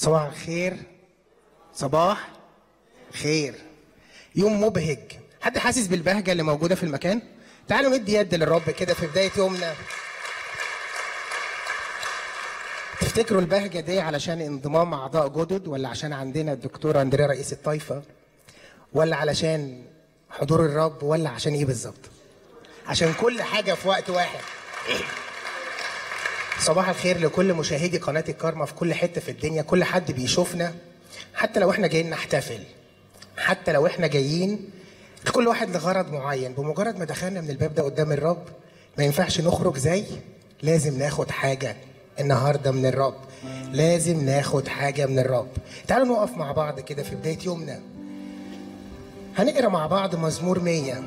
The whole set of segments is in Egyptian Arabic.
صباح الخير صباح خير يوم مبهج حد حاسس بالبهجة اللي موجودة في المكان تعالوا ندي يد للرب كده في بداية يومنا تفتكروا البهجة دي علشان انضمام أعضاء جدد ولا عشان عندنا الدكتور أندريا رئيس الطائفة ولا علشان حضور الرب ولا عشان إيه بالظبط عشان كل حاجة في وقت واحد صباح الخير لكل مشاهدي قناة الكارما في كل حتة في الدنيا كل حد بيشوفنا حتى لو احنا جايين نحتفل حتى لو احنا جايين لكل واحد لغرض معين بمجرد ما دخلنا من الباب ده قدام الرب ما ينفعش نخرج زي لازم ناخد حاجة النهاردة من الرب لازم ناخد حاجة من الرب تعالوا نقف مع بعض كده في بداية يومنا هنقرا مع بعض مزمور مية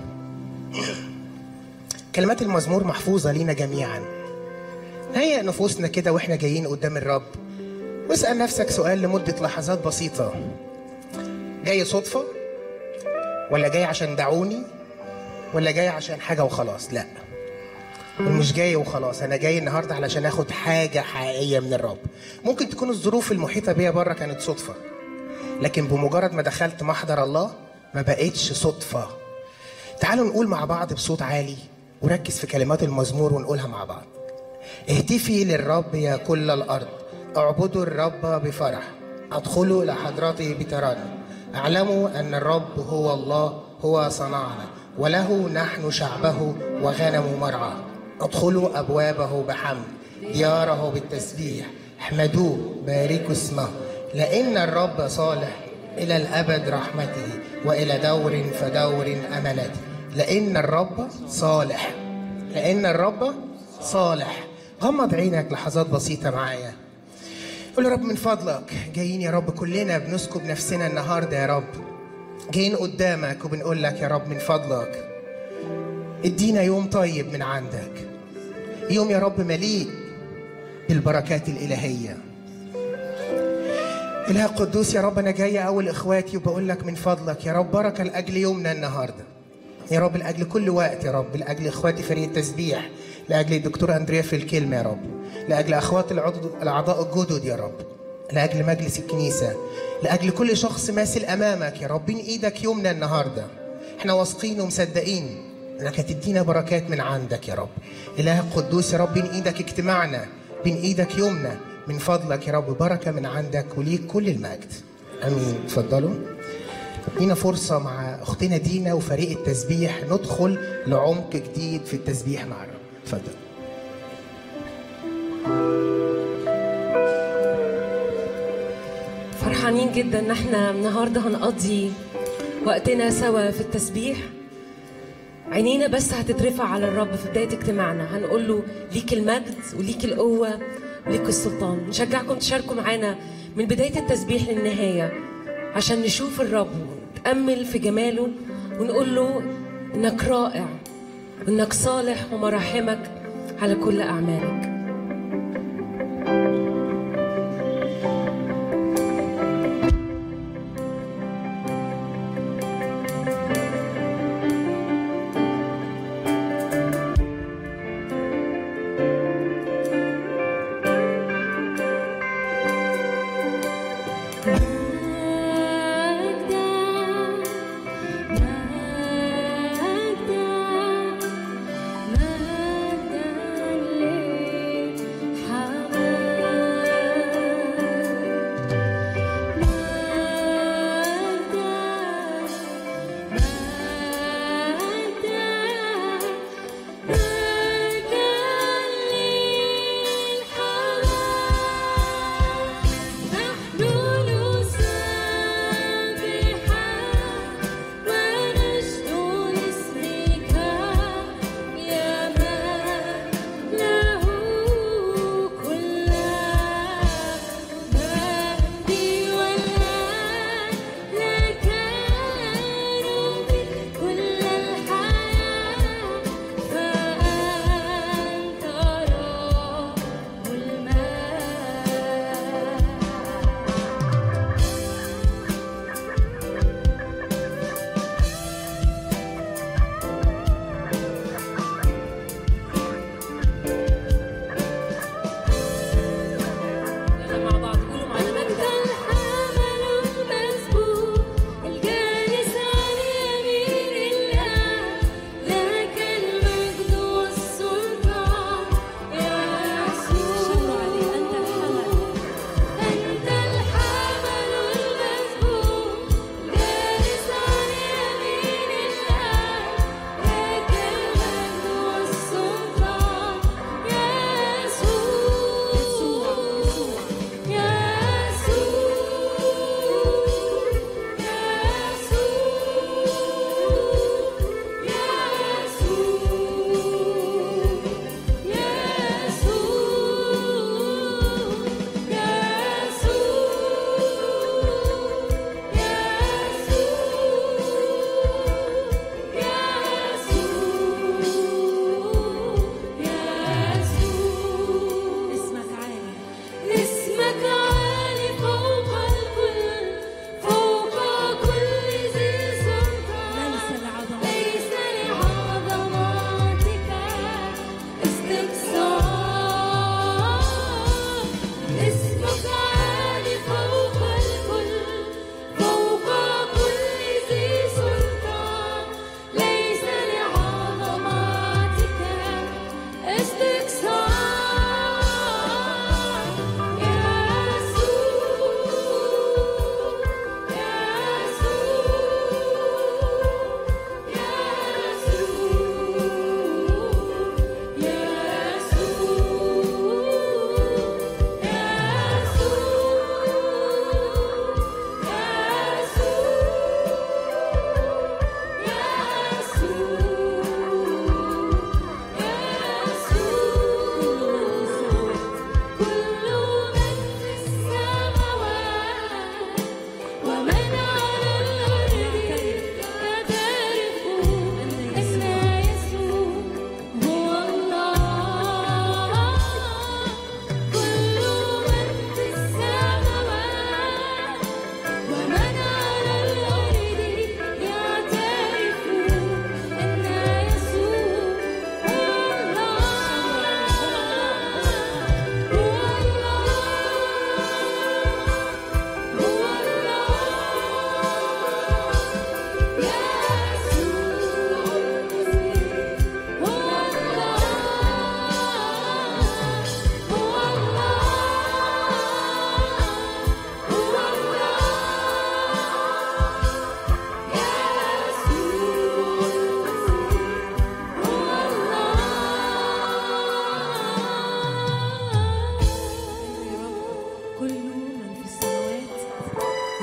كلمات المزمور محفوظة لينا جميعا هيئ نفوسنا كده واحنا جايين قدام الرب واسأل نفسك سؤال لمدة لحظات بسيطة جاي صدفة ولا جاي عشان دعوني ولا جاي عشان حاجة وخلاص لا مش جاي وخلاص انا جاي النهارده علشان اخد حاجه حقيقيه من الرب ممكن تكون الظروف المحيطه بيا بره كانت صدفه لكن بمجرد ما دخلت محضر الله ما بقتش صدفه تعالوا نقول مع بعض بصوت عالي وركز في كلمات المزمور ونقولها مع بعض اهتفي للرب يا كل الارض اعبدوا الرب بفرح ادخلوا الى حضرته بترنم اعلموا ان الرب هو الله هو صنعنا وله نحن شعبه وغنم مرعاه ادخلوا ابوابه بحمد دياره بالتسبيح احمدوه باركوا اسمه لان الرب صالح الى الابد رحمته والى دور فدور امانته لان الرب صالح لان الرب صالح غمض عينك لحظات بسيطه معايا قول يا رب من فضلك جايين يا رب كلنا بنسكب نفسنا النهارده يا رب جايين قدامك وبنقول لك يا رب من فضلك ادينا يوم طيب من عندك يوم يا رب مليء بالبركات الإلهية إله القدوس يا رب أنا جاي أول إخواتي وبقول لك من فضلك يا رب بركة لأجل يومنا النهاردة يا رب لأجل كل وقت يا رب لأجل إخواتي فريق التسبيح لأجل الدكتور أندريا في الكلمة يا رب لأجل أخوات العضو الأعضاء الجدد يا رب لأجل مجلس الكنيسة لأجل كل شخص ماسل أمامك يا رب بين إيدك يومنا النهاردة احنا واثقين ومصدقين انك هتدينا بركات من عندك يا رب اله القدوس يا رب بين ايدك اجتماعنا بين ايدك يومنا من فضلك يا رب بركه من عندك وليك كل المجد امين اتفضلوا لينا فرصه مع اختنا دينا وفريق التسبيح ندخل لعمق جديد في التسبيح مع الرب اتفضل فرحانين جدا ان احنا النهارده هنقضي وقتنا سوا في التسبيح عينينا بس هتترفع على الرب في بداية اجتماعنا هنقول له ليك المجد وليك القوة وليك السلطان نشجعكم تشاركوا معانا من بداية التسبيح للنهاية عشان نشوف الرب ونتأمل في جماله ونقول له إنك رائع وإنك صالح ومراحمك على كل أعمالك مجدا مجدا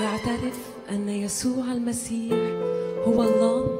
نعترف أن يسوع المسيح هو الله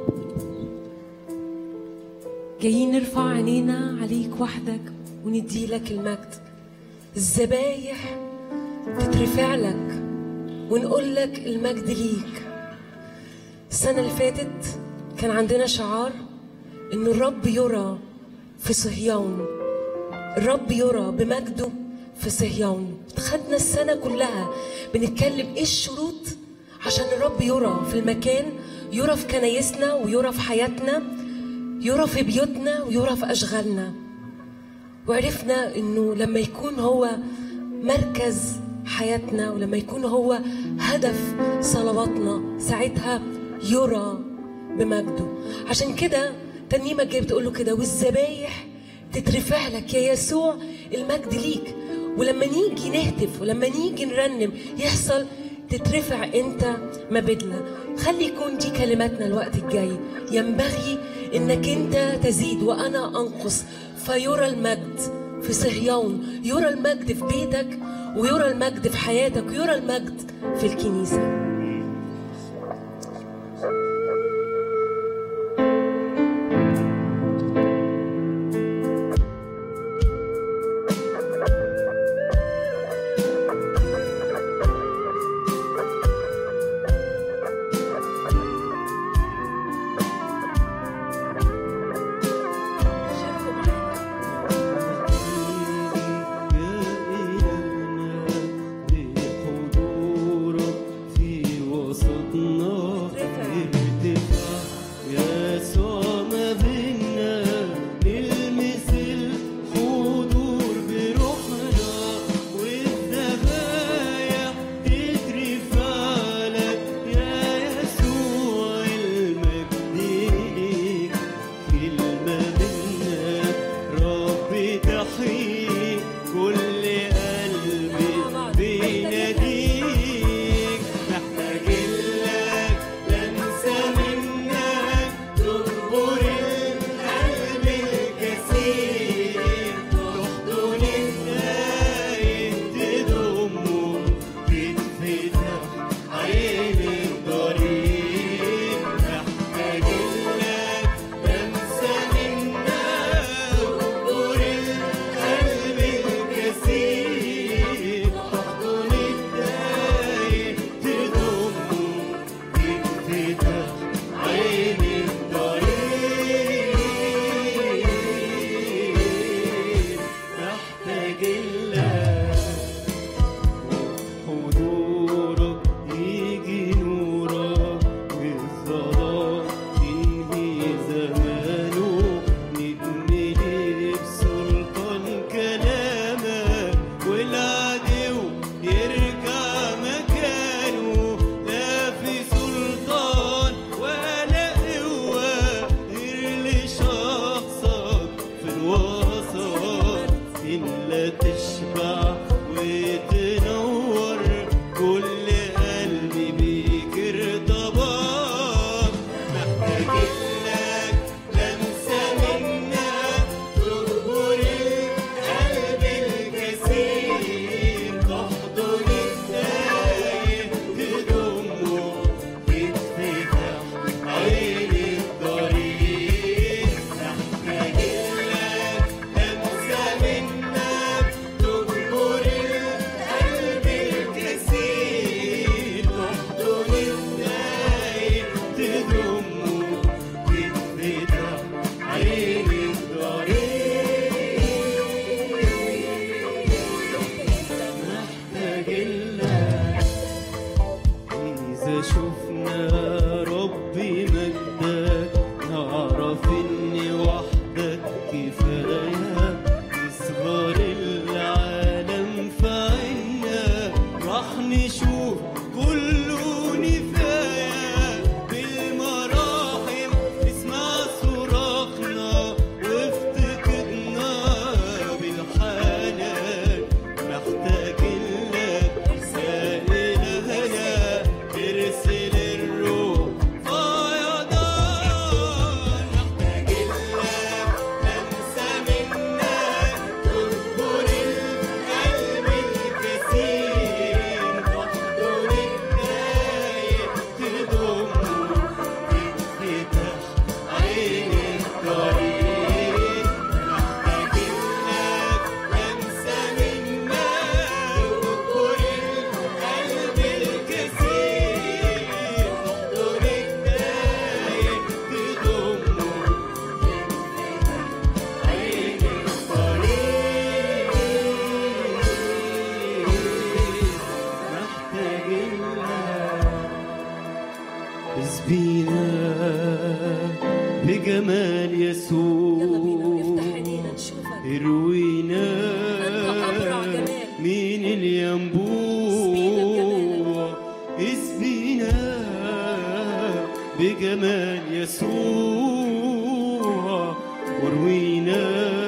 جايين نرفع عينينا عليك وحدك وندي لك المجد الذبايح تترفع لك ونقول لك المجد ليك السنة اللي فاتت كان عندنا شعار إن الرب يرى في صهيون الرب يرى بمجده في صهيون خدنا السنة كلها بنتكلم ايه الشروط عشان الرب يرى في المكان يرى في كنايسنا ويرى في حياتنا يرى في بيوتنا ويرى في أشغالنا وعرفنا انه لما يكون هو مركز حياتنا ولما يكون هو هدف صلواتنا ساعتها يرى بمجده عشان كده ترنيمة جايه بتقول له كده والذبايح تترفع لك يا يسوع المجد ليك ولما نيجي نهتف ولما نيجي نرنم يحصل تترفع انت مبدلة خلي يكون دي كلماتنا الوقت الجاي ينبغي انك انت تزيد وانا انقص فيرى المجد في صهيون يرى المجد في بيتك ويرى المجد في حياتك ويرى المجد في الكنيسه شاركوا معانا. بحضورك في وسطنا ارتفاع يسوع ما بينا نلمس الحضور بروحنا والذبايح تترفع لك يا يسوع المجد ليك كلمة منا رب تحيي كل قلبي بيناديك محتاج لك لمسة منك تكبر القلب الكثير تحضن النايم تضمه تتفتح عين الطريق محتاج لك لمسة منك تكبر القلب الكثير تحضن الدايم تضمه تتفتح عين الطريق محتاج لك حضورك يجي نورك بالظلام ينهي زمانه نتملي بسلطان كلامك والعدو يرجع مكانه لا في سلطان ولا قوة غير لشخصك في الوسط إلا تشبع وتنور كل قلبي بيك ارتبط محتاج لك لمسة منك تكبر القلب الكثير تحضن الدايم تضمه تتفتح عين الطريق محتاج لك لمسة منك تكبر القلب الكثير تحضن الدايم تضمه تتفتح عين الطريق محتاج لك إذا شفنا ربي مجدك نعرف إن وحدك كفاية تصغر العالم في عنا راح نشوف كله نفاية بالمراحم اسمع صراخنا وافتقدنا بالحنان محتاج لك يا إلهنا ارسل الروح فيضان محتاج لك لمسة منك تكبر القلب الكثير بجمال يلا بينا يسوع افتح عينينا نشوفك اروينا أنت أبرع جمال. من الينبوع اسبينا بجمال يسوع واروينا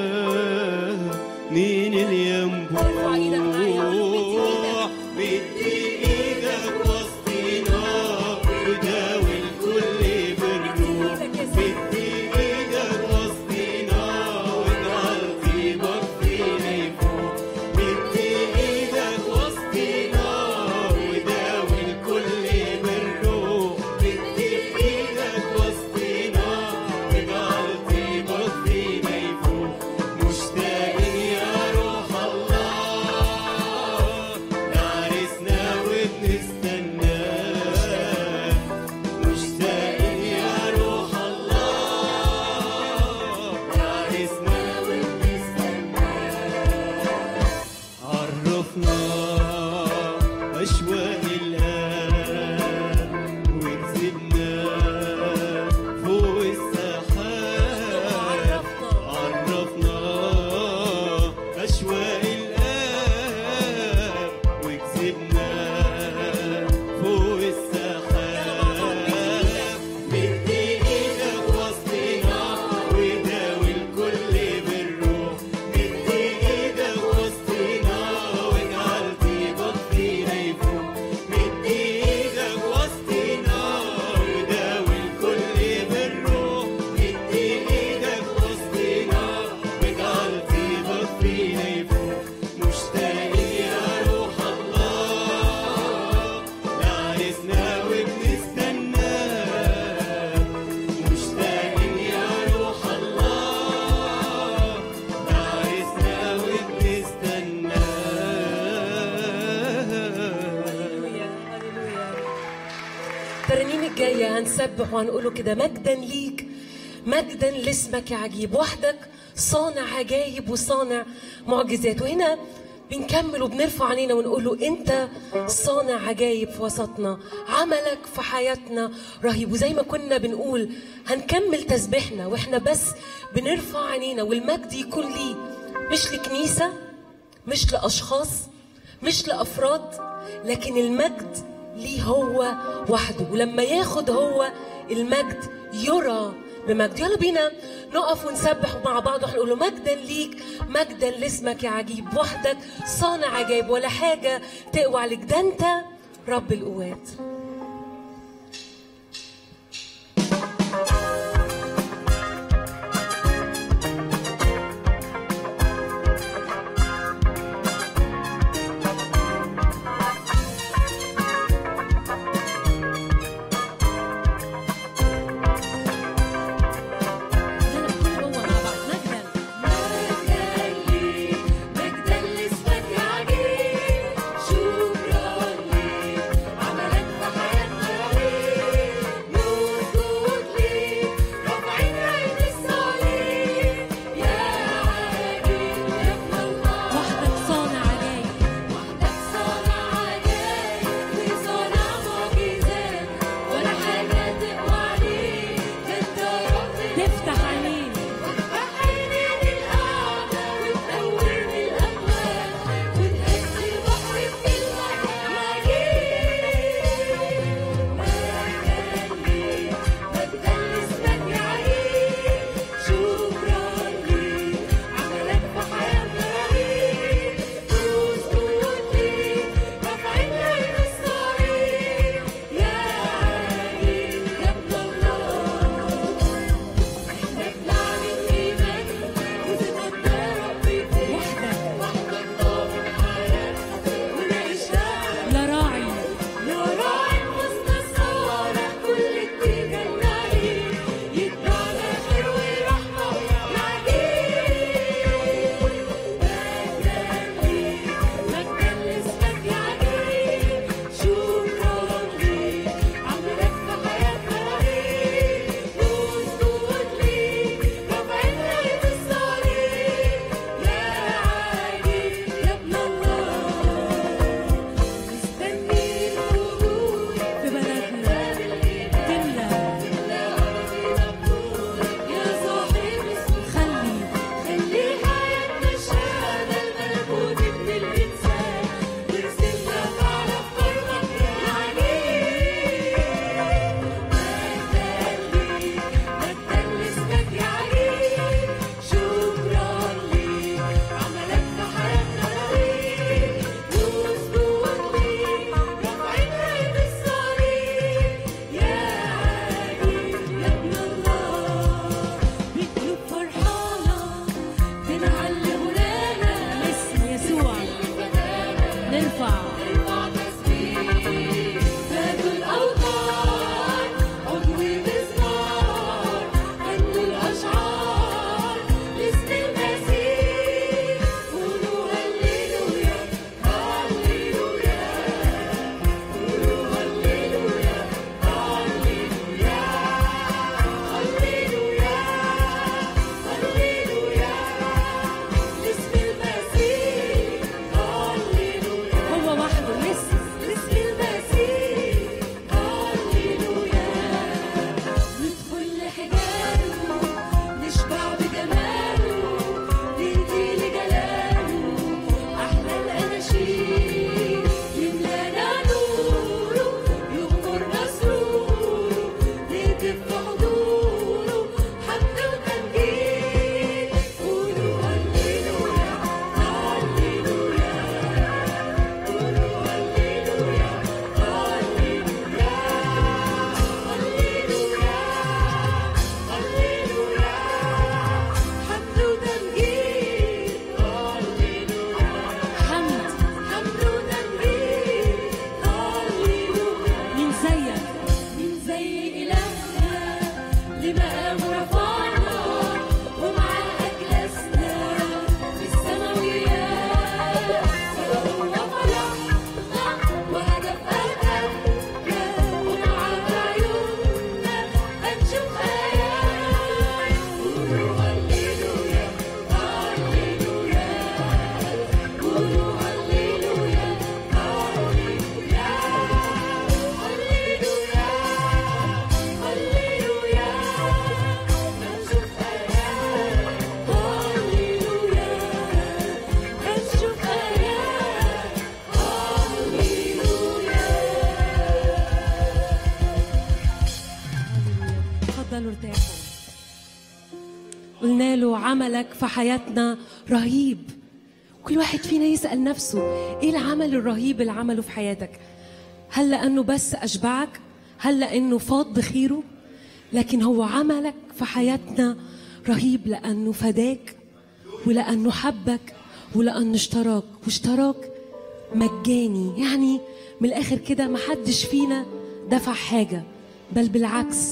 من الينبوع ارفع ايدك معايا مد ايدك. مد ايدك وسطينا وداوي الكل بالروح ايدك يا سيدي. مد ايدك وسطينا واجعل طيبك فينا يفوق مد ايدك وسطينا وداوي الكل بالروح مد ايدك وسطينا واجعل طيبك فينا يفوق مشتاقين يا روح الله لعرسنا وبنستناك مشتاقين يا روح الله لعرسنا عرفنا أشواق الآن وكسبنا فوق السحاب عرفنا أشواق الآن وكسبنا فوق السحاب مد إيدك وسطنا وداوي الكل بالروح مد إيدك وسطنا واجعل طيبك فينا يفوق مد إيدك وسطنا وداوي الكل بالروح مد إيدك وسطنا واجعل طيبك فينا يفوق مشتاقين يا روح الله لعرسنا وبنستناك مشتاقين يا روح الله لعرسنا وبنستناك هللويا هللويا الترانيم الجاية هنسبح وهنقوله كده مجدا ليك مجدا لاسمك يا عجيب وحدك صانع عجايب وصانع معجزات وهنا بنكمل وبنرفع عينينا ونقول له انت صانع عجايب في وسطنا عملك في حياتنا رهيب وزي ما كنا بنقول هنكمل تسبيحنا واحنا بس بنرفع عينينا والمجد يكون ليه مش لكنيسه مش لاشخاص مش لافراد لكن المجد ليه هو وحده ولما ياخد هو المجد يرى بمجد يلا بينا نقف ونسبح مع بعض ونقول له مجدا ليك مجدا لاسمك يا عجيب وحدك صانع عجائب ولا حاجه تقوى عليك ده انت رب القوات يلا كل هو مع بعض مجدا مجدا لاسمك يا عجيب شكرا ليك عملك في له ارتاحوا قلنا له عملك في حياتنا رهيب كل واحد فينا يسأل نفسه ايه العمل الرهيب اللي عمله في حياتك هل لأنه بس أشبعك هل لأنه فاض بخيره لكن هو عملك في حياتنا رهيب لأنه فداك ولأنه حبك ولأنه اشتراك واشتراك مجاني يعني من الآخر كده محدش فينا دفع حاجة بل بالعكس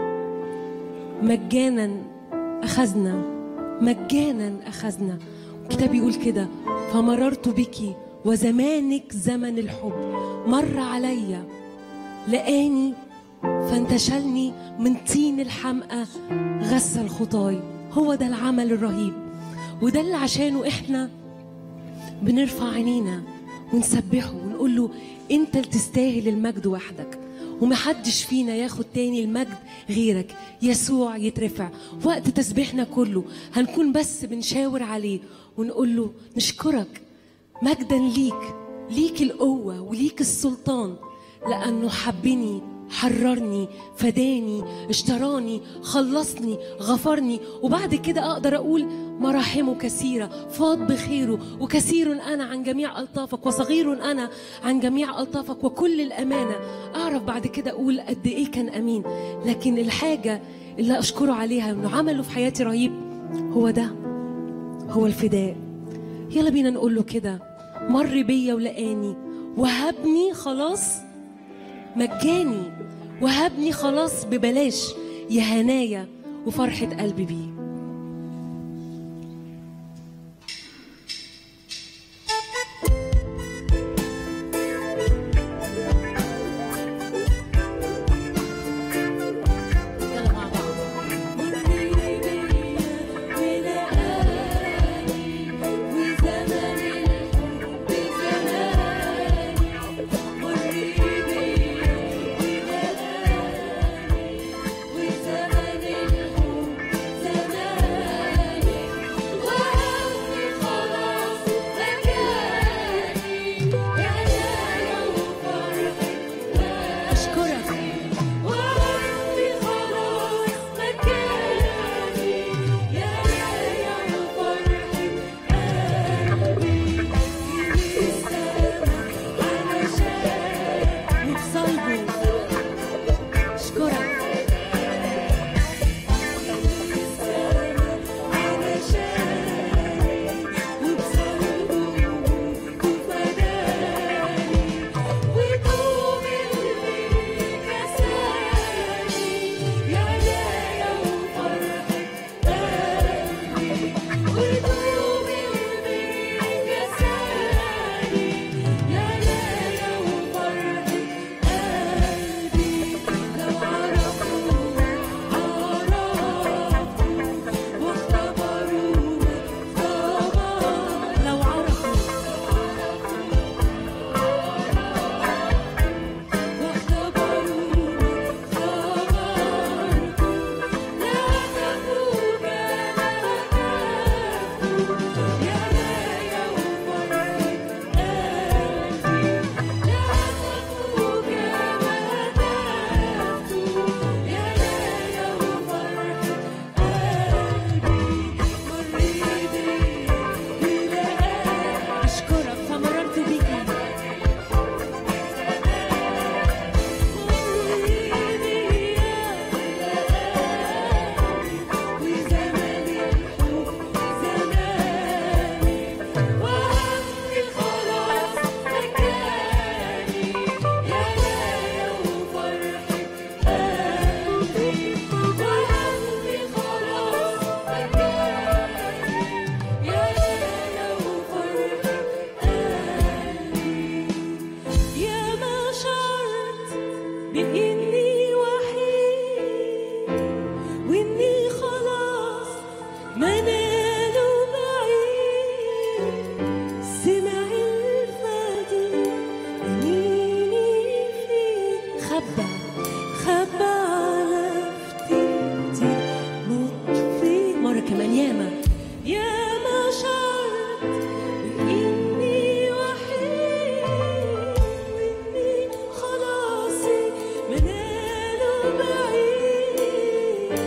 مجانا أخذنا مجانا أخذنا الكتاب يقول كده فمررت بك وزمانك زمن الحب مر عليا لقاني فانتشلني من طين الحمقى غسل خطاي هو ده العمل الرهيب وده اللي عشانه احنا بنرفع عينينا ونسبحه ونقول له انت اللي تستاهل المجد وحدك ومحدش فينا ياخد تاني المجد غيرك يسوع يترفع وقت تسبيحنا كله هنكون بس بنشاور عليه ونقول له نشكرك مجدا ليك ليك القوة وليك السلطان لأنه حبني حررني فداني اشتراني خلصني غفرني وبعد كده أقدر أقول مراحمه كثيرة فاض بخيره وكثير أنا عن جميع ألطافك وصغير أنا عن جميع ألطافك وكل الأمانة أعرف بعد كده أقول قد إيه كان أمين لكن الحاجة اللي أشكره عليها إنه عمله في حياتي رهيب هو ده هو الفداء يلا بينا نقول له كده مر بيا ولقاني وهبني خلاص مجاني وهبني خلاص ببلاش يا هنايا وفرحة قلبي بيه يلا مع بعض أشكرك وعندي خلاص مكاني يا يا فرحة قلبي السما علشان وبصلبه أشكرك لو عرفوا عرفوا واختبروا اختبروا لو عرفوا واختبروا اختبروا لا تكفوا كما تكفوا يا يا فرحة قلبي لا تكفوا كما تكفوا يا يا فرحة قلبي مريدي بلا أشكرك فمررت بك يا ما شعرت بإني وحيد وإني خلاص مناله بعيد سمع الفادي أنيني فيه خبى خبى على فتيتي مطفي مرة كمان ياما يا ما شعرت بإني وحيد وإني خلاص مناله بعيد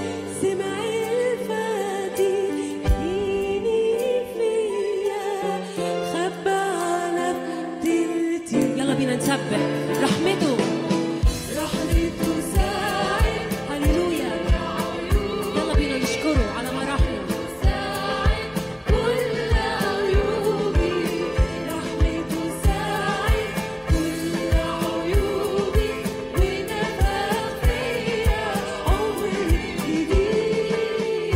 نسبح رحمته رحمته ساعد هللويا يلا بينا نشكره على مراحمه ساعد كل عيوبي رحمته ساعد كل عيوبي ونفخ فيا عمر جديد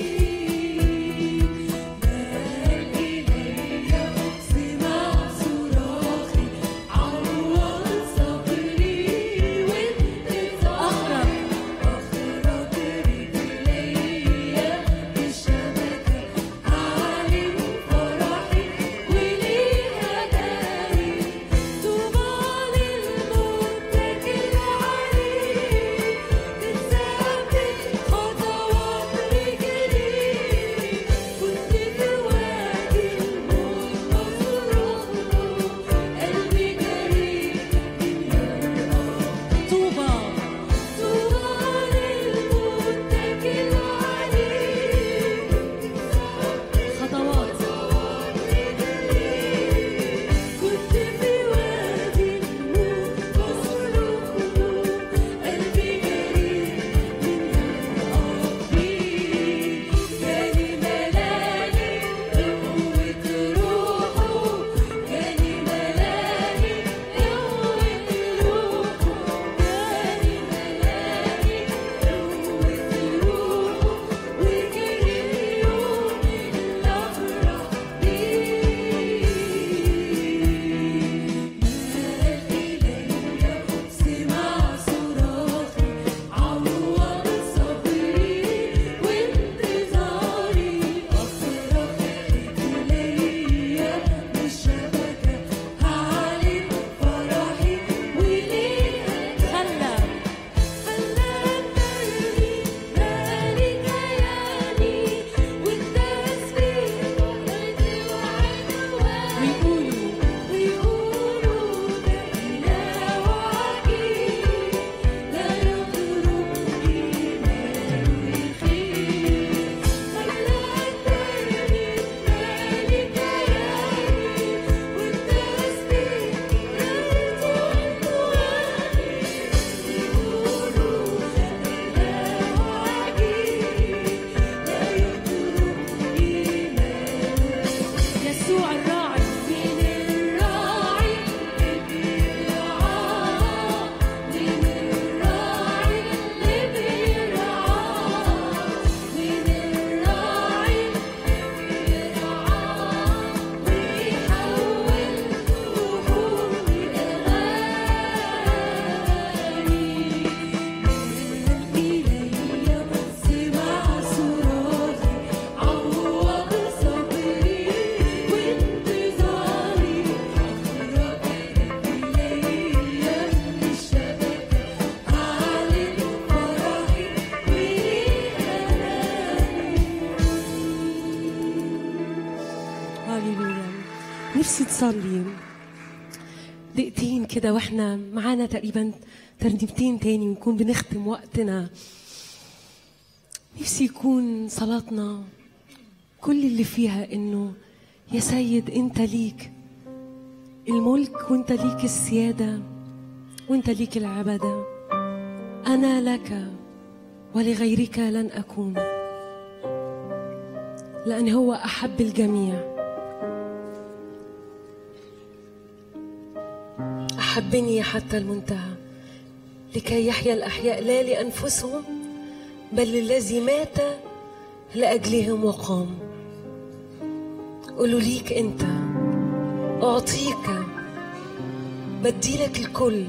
مال إلي سمع صراخي عوض صبري وانتظاري أخرج رجلي بشبكة أعلن فرحي وليها داري طوبى للمتكل عليه تثبت خطوات رجلي كنت في وادي الموت مصروخ قلبي جريء من يرقى طوبى طوبى للمتكل عليه خطوات كنت في وادي الموت مصروخ قلبي جريء من يرقى جاني ملاني قوة روحه جاني ملاني قوة روحه جاني ملاني قوة روحه وجري اليوم اللي أفرح بيه مال إلي سمع صراخي عوض صبري وانتظاري أخرج رجلي بالشبكة هعلن فرحي وليها خلى خلى الترنيم مالي كياني والتسبيح قلبي وعنواني ويقولوا ويقولوا ده إله عجيب لا يغرب إيمانه يخيب خلى الترنيم مالي كياني والتسبيح قلبي وعنواني يقولوا ده إله عجيب لا يغرب إيمانه يسوع الراعي من الراعي اللي بيرعاه من الراعي اللي بيرعاه من الراعي اللي بيرعاه ويحول روحه لأغاني إلي سمع صراخي عوض صبري وانتظاري أخرج رجلي بالشبكة أعلن فرحي هاليلويا نفسي تصلي دقيقتين كده واحنا معانا تقريبا ترنيمتين تاني ونكون بنختم وقتنا نفسي يكون صلاتنا كل اللي فيها انه يا سيد انت ليك الملك وانت ليك السيادة وانت ليك العبادة انا لك ولغيرك لن اكون لان هو احب الجميع أحبني حتى المنتهى لكي يحيا الأحياء لا لأنفسهم بل للذي مات لأجلهم وقام قولوا ليك أنت أعطيك بديلك الكل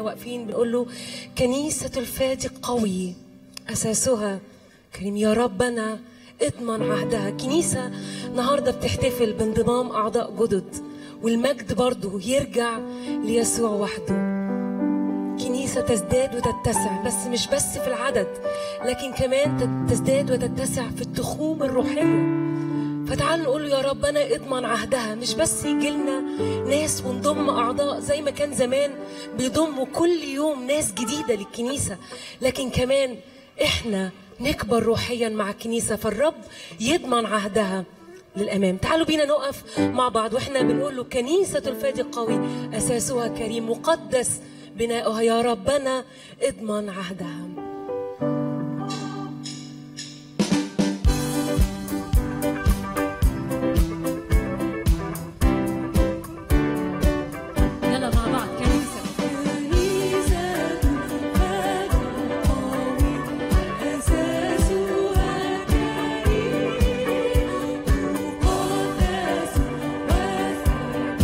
واقفين بنقول له كنيسة الفادي قوي أساسها كريم يا ربنا اضمن عهدها كنيسة النهاردة بتحتفل بانضمام أعضاء جدد والمجد برضه يرجع ليسوع وحده كنيسة تزداد وتتسع بس مش بس في العدد لكن كمان تت- تزداد وتتسع في التخوم الروحية فتعال نقول له يا رب انا اضمن عهدها مش بس يجي لنا ناس ونضم اعضاء زي ما كان زمان بيضموا كل يوم ناس جديده للكنيسه لكن كمان احنا نكبر روحيا مع الكنيسه فالرب يضمن عهدها للامام تعالوا بينا نقف مع بعض واحنا بنقول له كنيسه الفادي القوي اساسها كريم مقدس بناؤها يا ربنا اضمن عهدها يلا مع بعض كنيسة كنيسة الفادي القوي أساسها كريم مقدس وثابت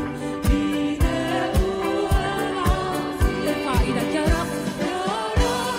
بناؤها العظيم ارفع ايدك يا رب يا رب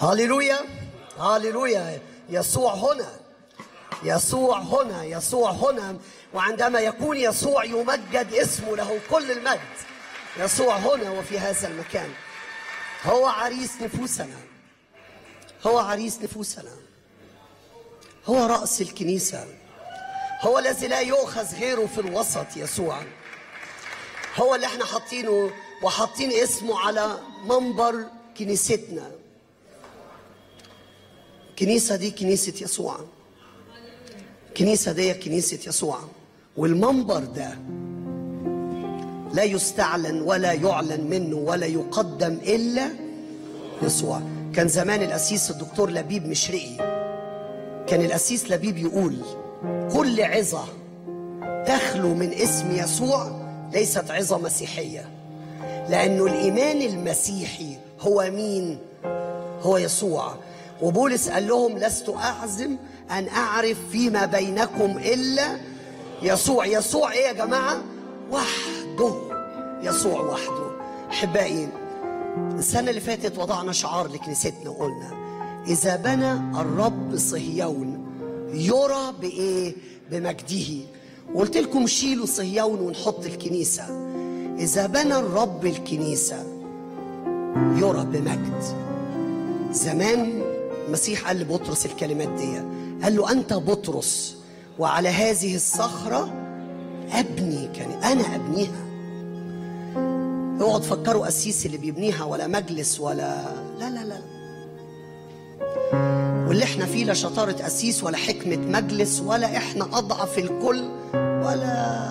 هاليلويا هاليلويا يسوع هنا يسوع هنا يسوع هنا وعندما يكون يسوع يمجد اسمه له كل المجد يسوع هنا وفي هذا المكان هو عريس نفوسنا هو عريس نفوسنا هو رأس الكنيسة هو الذي لا يؤخذ غيره في الوسط يسوع هو اللي احنا حاطينه وحاطين اسمه على منبر كنيستنا الكنيسة دي كنيسة يسوع الكنيسة دي كنيسة يسوع والمنبر ده لا يستعلن ولا يعلن منه ولا يقدم إلا يسوع كان زمان الأسيس الدكتور لبيب مشرقي كان الأسيس لبيب يقول كل عظة تخلو من اسم يسوع ليست عظة مسيحية لأنه الإيمان المسيحي هو مين؟ هو يسوع وبولس قال لهم لست أعزم أن أعرف فيما بينكم إلا يسوع يسوع إيه يا جماعة؟ وحده يسوع وحده أحبائي السنة اللي فاتت وضعنا شعار لكنيستنا وقلنا إذا بنى الرب صهيون يرى بإيه؟ بمجده وقلت لكم شيلوا صهيون ونحط الكنيسة إذا بنى الرب الكنيسة يرى بمجد زمان المسيح قال لبطرس الكلمات دي قال له أنت بطرس وعلى هذه الصخرة أبني كان أنا أبنيها اوعوا تفكروا قسيس اللي بيبنيها ولا مجلس ولا لا لا لا واللي احنا فيه لا شطارة قسيس ولا حكمة مجلس ولا احنا أضعف الكل ولا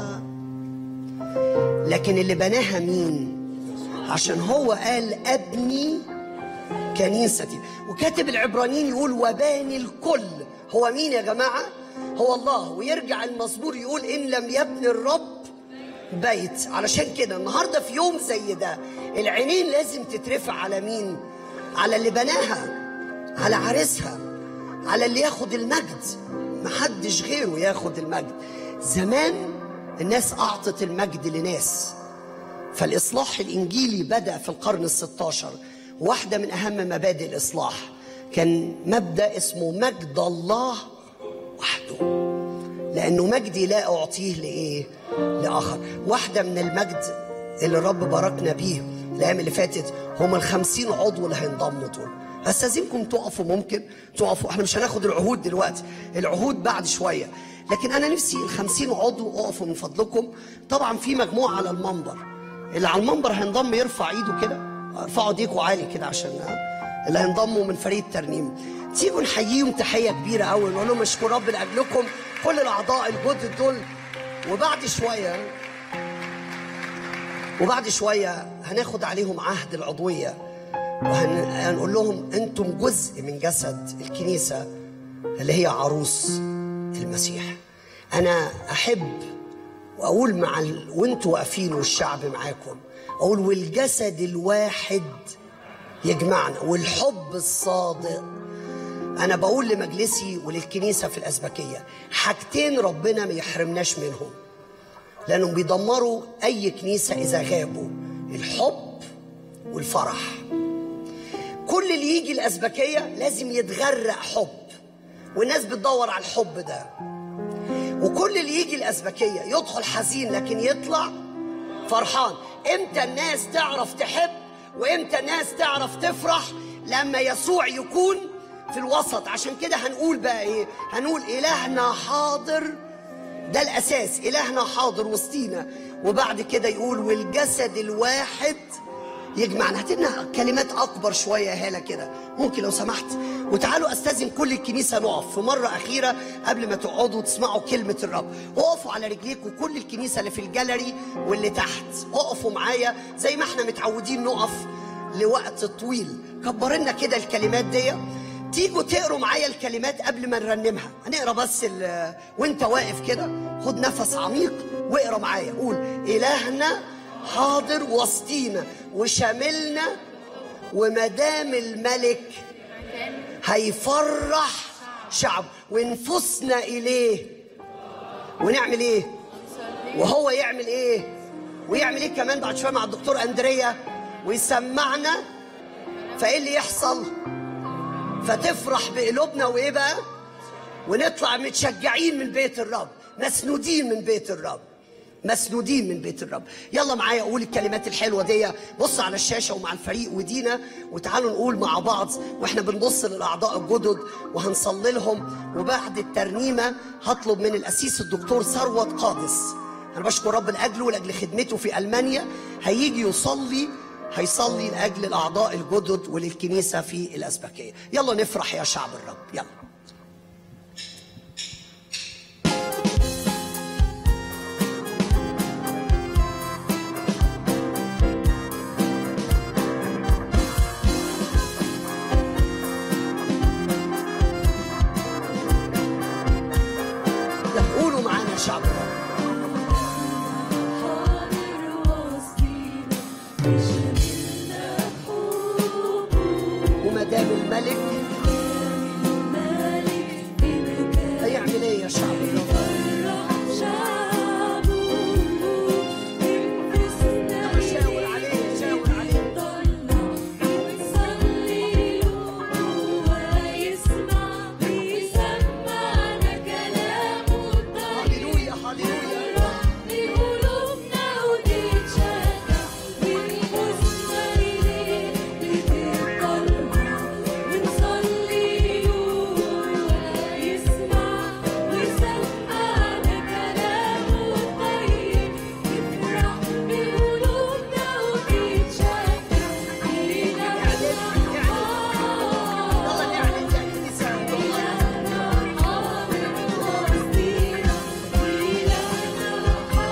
لكن اللي بناها مين عشان هو قال أبني كنيستي وكاتب العبرانيين يقول وباني الكل هو مين يا جماعة هو الله ويرجع المزمور يقول إن لم يبني الرب بيت علشان كده النهارده في يوم زي ده العينين لازم تترفع على مين على اللي بناها على عريسها على اللي ياخد المجد محدش غيره ياخد المجد زمان الناس اعطت المجد لناس فالاصلاح الانجيلي بدا في القرن الستاشر واحده من اهم مبادئ الاصلاح كان مبدا اسمه مجد الله وحده لانه مجدي لا اعطيه لايه لاخر واحده من المجد اللي الرب باركنا بيه الايام اللي فاتت هم الخمسين عضو اللي هينضموا دول استاذنكم تقفوا ممكن تقفوا احنا مش هناخد العهود دلوقتي العهود بعد شويه لكن انا نفسي الخمسين عضو اقفوا من فضلكم طبعا في مجموعه على المنبر اللي على المنبر هينضم يرفع ايده كده ارفعوا ايديكم عالي كده عشان اللي هينضموا من فريق الترنيم تيجوا نحييهم تحيه كبيره قوي نقول لهم اشكر رب لاجلكم كل الاعضاء الجدد دول وبعد شويه وبعد شويه هناخد عليهم عهد العضويه وهنقول لهم انتم جزء من جسد الكنيسه اللي هي عروس المسيح انا احب واقول مع ال... وانتوا واقفين والشعب معاكم اقول والجسد الواحد يجمعنا والحب الصادق انا بقول لمجلسي وللكنيسه في الازبكيه حاجتين ربنا ما يحرمناش منهم لانهم بيدمروا اي كنيسه اذا غابوا الحب والفرح كل اللي يجي الازبكيه لازم يتغرق حب والناس بتدور على الحب ده وكل اللي يجي الازبكيه يدخل حزين لكن يطلع فرحان امتى الناس تعرف تحب وامتى الناس تعرف تفرح لما يسوع يكون في الوسط عشان كده هنقول بقى ايه هنقول الهنا حاضر ده الاساس الهنا حاضر وسطينا وبعد كده يقول والجسد الواحد يجمعنا هات لنا كلمات اكبر شويه يا هاله كده ممكن لو سمحت وتعالوا استاذن كل الكنيسه نقف في مره اخيره قبل ما تقعدوا تسمعوا كلمه الرب اقفوا على رجليكم كل الكنيسه اللي في الجاليري واللي تحت اقفوا معايا زي ما احنا متعودين نقف لوقت طويل كبر لنا كده الكلمات دي تيجوا تقروا معايا الكلمات قبل ما نرنمها هنقرا بس ال- وانت واقف كده خد نفس عميق واقرا معايا قول الهنا حاضر وسطينا وشاملنا ومدام الملك هيفرح شعب ونفسنا اليه ونعمل ايه وهو يعمل ايه ويعمل ايه كمان بعد شويه مع الدكتور اندريا ويسمعنا فايه اللي يحصل فتفرح بقلوبنا وايه بقى ونطلع متشجعين من بيت الرب مسنودين من بيت الرب مسنودين من بيت الرب يلا معايا اقول الكلمات الحلوه دي بص على الشاشه ومع الفريق ودينا وتعالوا نقول مع بعض واحنا بنبص للاعضاء الجدد وهنصلي لهم وبعد الترنيمه هطلب من الاسيس الدكتور ثروت قادس انا بشكر رب لاجله ولاجل خدمته في المانيا هيجي يصلي هيصلي لاجل الاعضاء الجدد وللكنيسه في الاسبكيه يلا نفرح يا شعب الرب يلا يلا قولوا معانا يا شعب الرب حاضر وسطينا بشملنا حبه وما دام الملك الملك بمكان هيعمل ايه يا شعب الرب فرح شعبه ننفسنا شاور عليه شاور عليه نطلع ونصلي له ويسمع ويسمعنا كلامه الطيب هللويا هللويا بقلوبنا وتتشجع ونبص إليه بتطلع ونصلي له ويسمع ويسمعنا كلامه الطيب يفرح بقلوبنا وتتشجع إلهنا يلا نعلن يا كنيسه إلهنا حاضر وسطينا إلهنا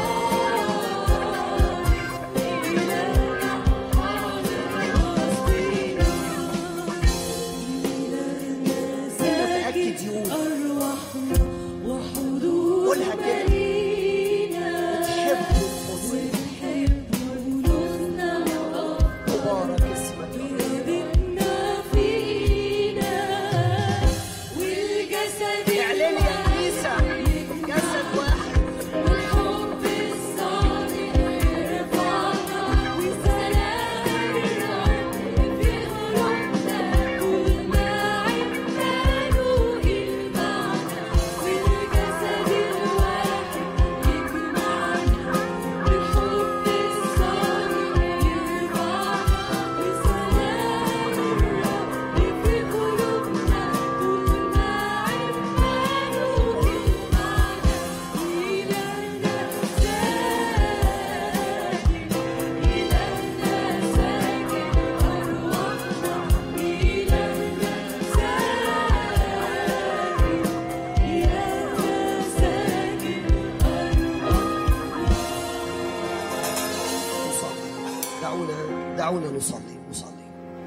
متأكد يقول أرواحنا وحضورنا قولها كده. لينا تحب الفصل ونحب قلوبنا مبارك اسمك وقلبنا فينا والجسد اعلن يا كنيسه جسد واحد والحب الصادق يرفعنا وسلام الرب في قلوبنا طول ما عدنا نوق المعنى والجسد الواحد يجمعنا والحب الصادق يرفعنا وسلام الرب في قلوبنا طول ما عدنا نوق المعنى إلهنا ساكن إلهنا ساكن أرواحنا إلهنا ساكن إلهنا ساكن نصلي دعونا دعونا نصلي نصلي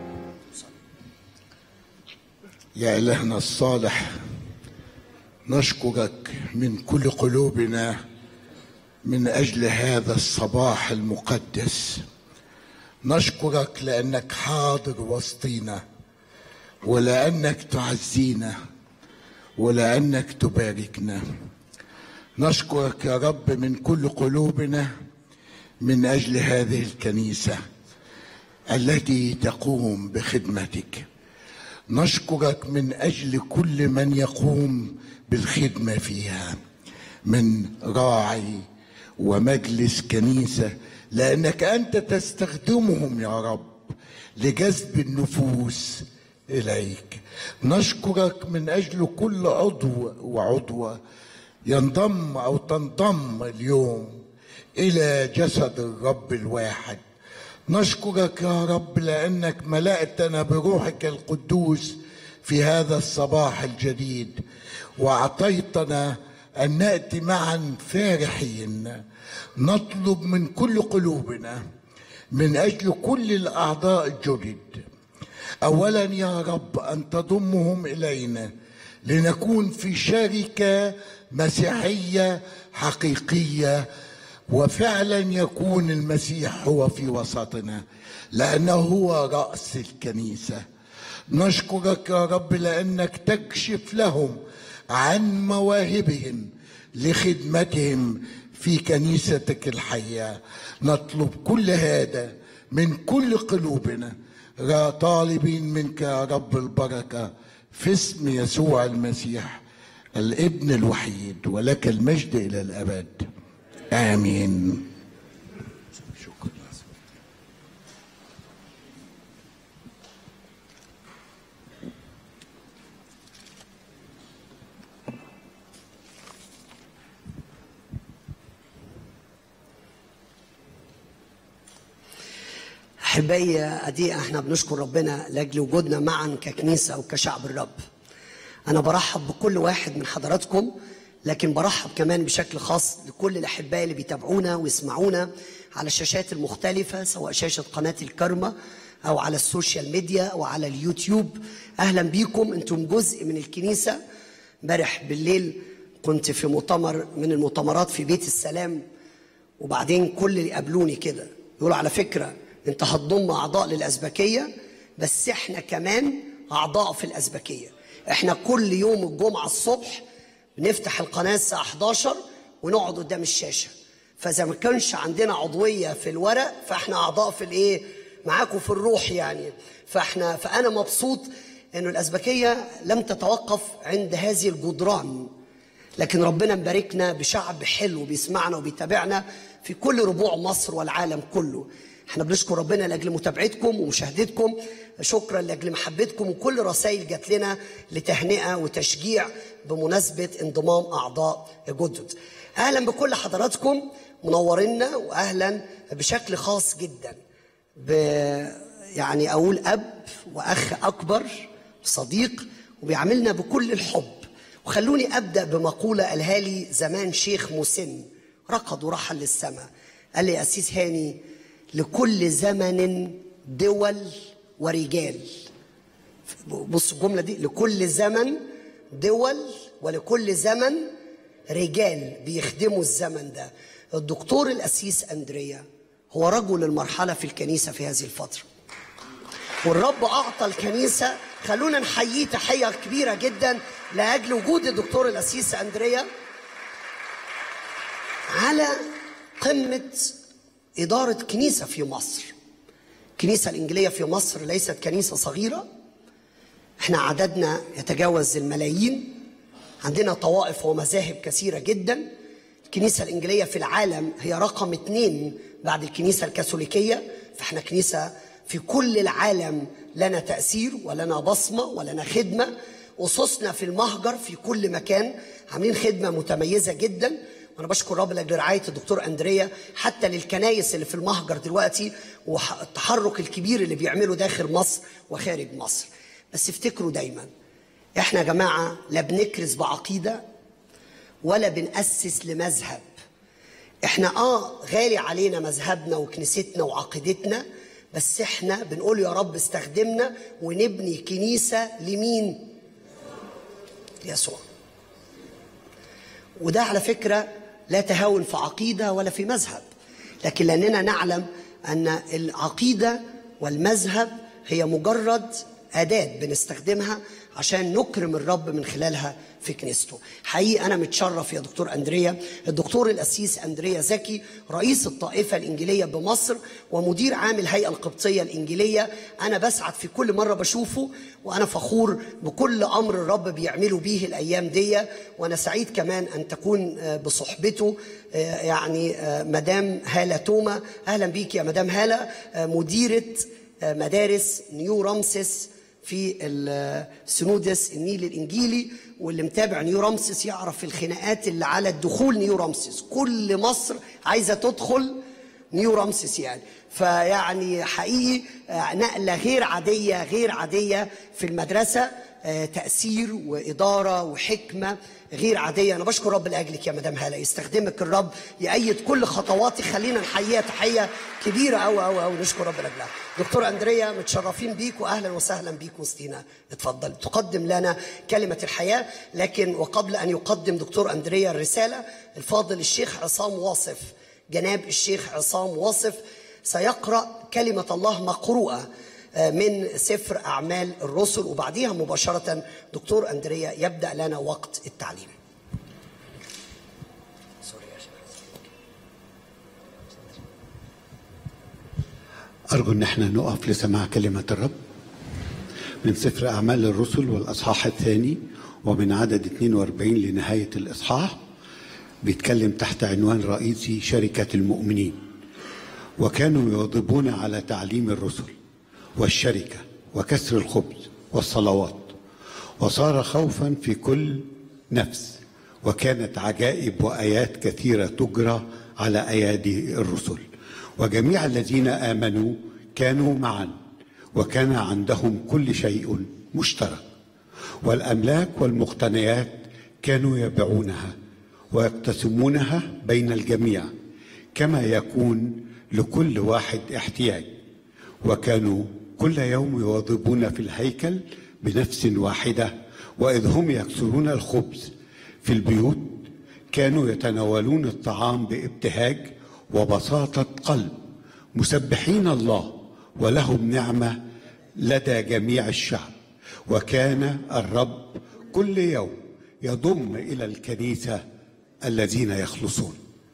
يا إلهنا الصالح نشكرك من كل قلوبنا من أجل هذا الصباح المقدس نشكرك لأنك حاضر وسطينا ولأنك تعزينا ولأنك تباركنا نشكرك يا رب من كل قلوبنا من أجل هذه الكنيسة التي تقوم بخدمتك نشكرك من اجل كل من يقوم بالخدمه فيها من راعي ومجلس كنيسه لانك انت تستخدمهم يا رب لجذب النفوس اليك نشكرك من اجل كل عضو وعضوه ينضم او تنضم اليوم الى جسد الرب الواحد نشكرك يا رب لانك ملأتنا بروحك القدوس في هذا الصباح الجديد واعطيتنا ان ناتي معا فرحين نطلب من كل قلوبنا من اجل كل الاعضاء الجدد اولا يا رب ان تضمهم الينا لنكون في شركه مسيحيه حقيقيه وفعلا يكون المسيح هو في وسطنا لانه هو راس الكنيسه نشكرك يا رب لانك تكشف لهم عن مواهبهم لخدمتهم في كنيستك الحيه نطلب كل هذا من كل قلوبنا را طالبين منك يا رب البركه في اسم يسوع المسيح الابن الوحيد ولك المجد الى الابد امين شكرا احبائي ادي احنا بنشكر ربنا لاجل وجودنا معا ككنيسه وكشعب الرب انا برحب بكل واحد من حضراتكم لكن برحب كمان بشكل خاص لكل الاحباء اللي بيتابعونا ويسمعونا على الشاشات المختلفه سواء شاشه قناه الكرمه او على السوشيال ميديا او على اليوتيوب اهلا بيكم انتم جزء من الكنيسه امبارح بالليل كنت في مؤتمر من المؤتمرات في بيت السلام وبعدين كل اللي قابلوني كده يقولوا على فكره انت هتضم اعضاء للازبكيه بس احنا كمان اعضاء في الازبكيه احنا كل يوم الجمعه الصبح بنفتح القناه الساعه 11 ونقعد قدام الشاشه فاذا ما كانش عندنا عضويه في الورق فاحنا اعضاء في الايه معاكم في الروح يعني فاحنا فانا مبسوط انه الازبكيه لم تتوقف عند هذه الجدران لكن ربنا مباركنا بشعب حلو بيسمعنا وبيتابعنا في كل ربوع مصر والعالم كله احنا بنشكر ربنا لاجل متابعتكم ومشاهدتكم شكرا لاجل محبتكم وكل رسائل جات لنا لتهنئه وتشجيع بمناسبه انضمام اعضاء جدد اهلا بكل حضراتكم منورينا واهلا بشكل خاص جدا ب يعني اقول اب واخ اكبر صديق وبيعاملنا بكل الحب وخلوني ابدا بمقوله قالها لي زمان شيخ مسن رقد ورحل للسماء قال لي يا اسيس هاني لكل زمن دول ورجال بص الجمله دي لكل زمن دول ولكل زمن رجال بيخدموا الزمن ده الدكتور الاسيس اندريا هو رجل المرحله في الكنيسه في هذه الفتره والرب اعطى الكنيسه خلونا نحييه تحيه كبيره جدا لاجل وجود الدكتور الاسيس اندريا على قمه اداره كنيسه في مصر الكنيسه الانجيليه في مصر ليست كنيسه صغيره احنا عددنا يتجاوز الملايين عندنا طوائف ومذاهب كثيره جدا الكنيسه الانجيليه في العالم هي رقم اثنين بعد الكنيسه الكاثوليكيه فاحنا كنيسه في كل العالم لنا تاثير ولنا بصمه ولنا خدمه اسسنا في المهجر في كل مكان عاملين خدمه متميزه جدا وانا بشكر رب لاجل رعايه الدكتور اندريا حتى للكنايس اللي في المهجر دلوقتي والتحرك الكبير اللي بيعمله داخل مصر وخارج مصر بس افتكروا دايما احنا يا جماعه لا بنكرز بعقيده ولا بنأسس لمذهب احنا اه غالي علينا مذهبنا وكنيستنا وعقيدتنا بس احنا بنقول يا رب استخدمنا ونبني كنيسه لمين؟ يسوع وده على فكره لا تهاون في عقيده ولا في مذهب لكن لاننا نعلم ان العقيده والمذهب هي مجرد اداه بنستخدمها عشان نكرم الرب من خلالها في كنيسته حقيقي انا متشرف يا دكتور اندريا الدكتور الاسيس اندريا زكي رئيس الطائفه الانجيليه بمصر ومدير عام الهيئه القبطيه الانجيليه انا بسعد في كل مره بشوفه وانا فخور بكل امر الرب بيعمله بيه الايام دي وانا سعيد كمان ان تكون آه، بصحبته آه، يعني آه، مدام هاله توما اهلا بيك يا مدام هاله آه، مديره آه، مدارس نيو رامسيس في السنودس النيل الانجيلي واللي متابع نيو رامسيس يعرف الخناقات اللي على الدخول نيو رامسيس كل مصر عايزه تدخل نيو رامسيس يعني فيعني حقيقي آه، نقله غير عاديه غير عاديه في المدرسه آه، تاثير واداره وحكمه غير عاديه انا بشكر رب لاجلك يا مدام هاله يستخدمك الرب يأيد كل خطواتي خلينا نحييها تحيه كبيره قوي قوي قوي نشكر رب لاجلها دكتور اندريا متشرفين بيك واهلا وسهلا بيك وسطينا اتفضل تقدم لنا كلمه الحياه لكن وقبل ان يقدم دكتور اندريا الرساله الفاضل الشيخ عصام واصف جناب الشيخ عصام واصف سيقرا كلمه الله مقروءه من سفر أعمال الرسل وبعديها مباشرة دكتور أندريا يبدأ لنا وقت التعليم أرجو إن احنا نقف لسماع كلمة الرب من سفر أعمال الرسل والأصحاح الثاني ومن عدد 42 لنهاية الإصحاح بيتكلم تحت عنوان رئيسي شركة المؤمنين وكانوا يواظبون على تعليم الرسل والشركة وكسر الخبز والصلوات وصار خوفا في كل نفس وكانت عجائب وآيات كثيرة تجرى على أيادي الرسل وجميع الذين آمنوا كانوا معا وكان عندهم كل شيء مشترك والأملاك والمقتنيات كانوا يبيعونها ويقتسمونها بين الجميع كما يكون لكل واحد احتياج وكانوا كل يوم يواظبون في الهيكل بنفس واحده واذ هم يكسرون الخبز في البيوت كانوا يتناولون الطعام بابتهاج وبساطه قلب مسبحين الله ولهم نعمه لدى جميع الشعب وكان الرب كل يوم يضم الى الكنيسه الذين يخلصون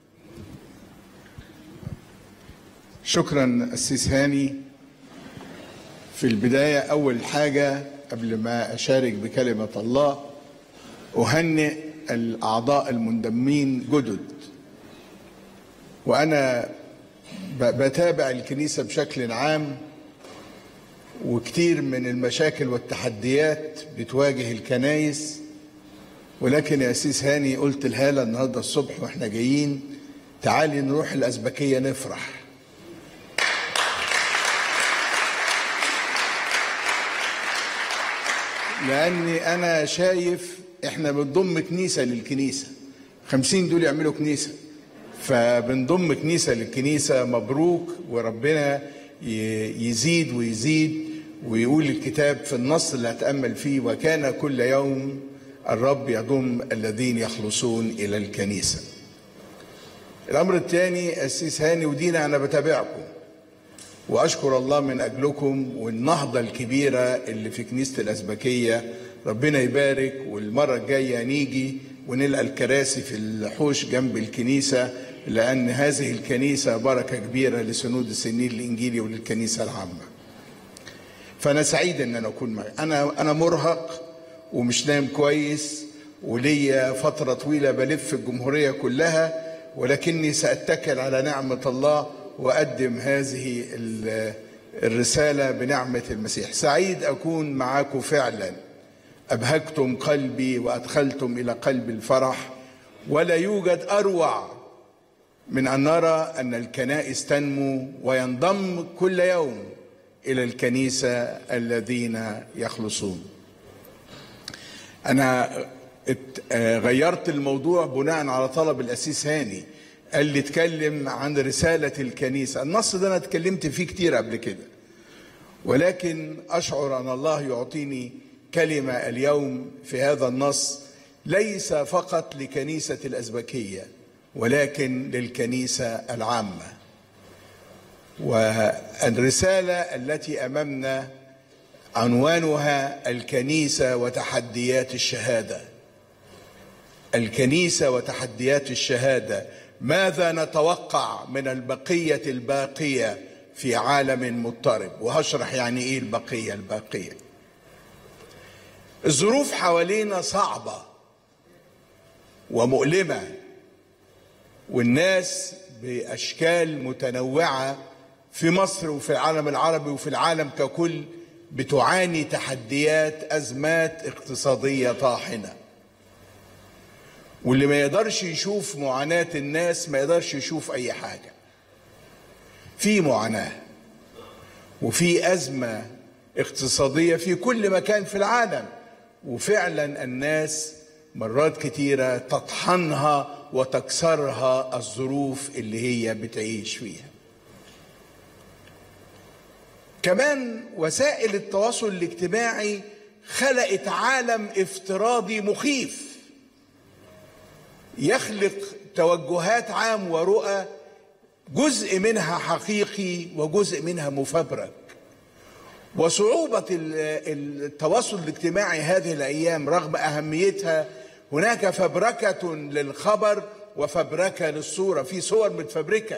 شكرا أسيس هاني في البداية أول حاجة قبل ما أشارك بكلمة الله أهنئ الأعضاء المندمين جدد وأنا ب- بتابع الكنيسة بشكل عام وكتير من المشاكل والتحديات بتواجه الكنايس ولكن يا أسيس هاني قلت الهالة النهاردة الصبح وإحنا جايين تعالي نروح الأزبكية نفرح لاني انا شايف احنا بنضم كنيسه للكنيسه خمسين دول يعملوا كنيسه فبنضم كنيسه للكنيسه مبروك وربنا ي- يزيد ويزيد ويقول الكتاب في النص اللي هتامل فيه وكان كل يوم الرب يضم الذين يخلصون الى الكنيسه الامر الثاني السيس هاني ودينا انا بتابعكم واشكر الله من اجلكم والنهضه الكبيره اللي في كنيسه الازبكيه ربنا يبارك والمره الجايه نيجي ونلقى الكراسي في الحوش جنب الكنيسه لان هذه الكنيسه بركه كبيره لسنود السنين الانجيلي وللكنيسه العامه. فانا سعيد ان انا اكون معي انا انا مرهق ومش نايم كويس وليا فتره طويله بلف الجمهوريه كلها ولكني ساتكل على نعمه الله واقدم هذه ال- الرساله بنعمه المسيح سعيد اكون معاكم فعلا ابهجتم قلبي وادخلتم الى قلب الفرح ولا يوجد اروع من ان نرى ان الكنائس تنمو وينضم كل يوم الى الكنيسه الذين يخلصون انا ات- آه، غيرت الموضوع بناء على طلب الاسيس هاني قال لي اتكلم عن رساله الكنيسه النص ده انا اتكلمت فيه كتير قبل كده ولكن اشعر ان الله يعطيني كلمه اليوم في هذا النص ليس فقط لكنيسه الازبكيه ولكن للكنيسه العامه والرساله التي امامنا عنوانها الكنيسه وتحديات الشهاده الكنيسه وتحديات الشهاده ماذا نتوقع من البقيه الباقيه في عالم مضطرب وهشرح يعني ايه البقيه الباقيه الظروف حوالينا صعبه ومؤلمه والناس باشكال متنوعه في مصر وفي العالم العربي وفي العالم ككل بتعاني تحديات ازمات اقتصاديه طاحنه واللي ما يقدرش يشوف معاناه الناس ما يقدرش يشوف اي حاجه في معاناه وفي ازمه اقتصاديه في كل مكان في العالم وفعلا الناس مرات كتيره تطحنها وتكسرها الظروف اللي هي بتعيش فيها كمان وسائل التواصل الاجتماعي خلقت عالم افتراضي مخيف يخلق توجهات عام ورؤى جزء منها حقيقي وجزء منها مفبرك وصعوبة ال- التواصل الاجتماعي هذه الأيام رغم أهميتها هناك فبركة للخبر وفبركة للصورة في صور متفبركة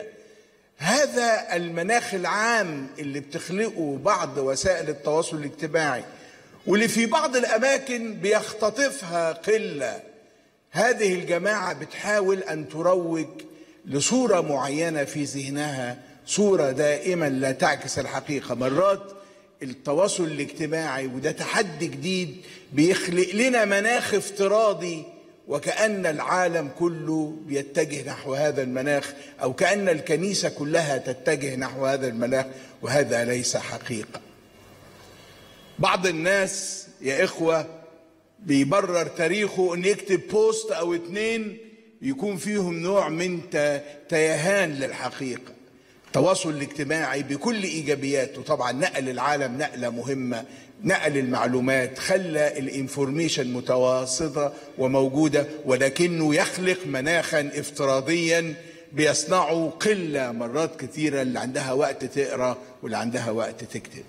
هذا المناخ العام اللي بتخلقه بعض وسائل التواصل الاجتماعي واللي في بعض الاماكن بيختطفها قله هذه الجماعه بتحاول ان تروج لصوره معينه في ذهنها صوره دائما لا تعكس الحقيقه مرات التواصل الاجتماعي وده تحدي جديد بيخلق لنا مناخ افتراضي وكأن العالم كله بيتجه نحو هذا المناخ أو كأن الكنيسة كلها تتجه نحو هذا المناخ وهذا ليس حقيقة بعض الناس يا إخوة بيبرر تاريخه أن يكتب بوست أو اتنين يكون فيهم نوع من ت- تيهان للحقيقة التواصل الاجتماعي بكل ايجابياته طبعا نقل العالم نقله مهمه نقل المعلومات خلى الانفورميشن متواصله وموجوده ولكنه يخلق مناخا افتراضيا بيصنعه قله مرات كثيره اللي عندها وقت تقرا واللي عندها وقت تكتب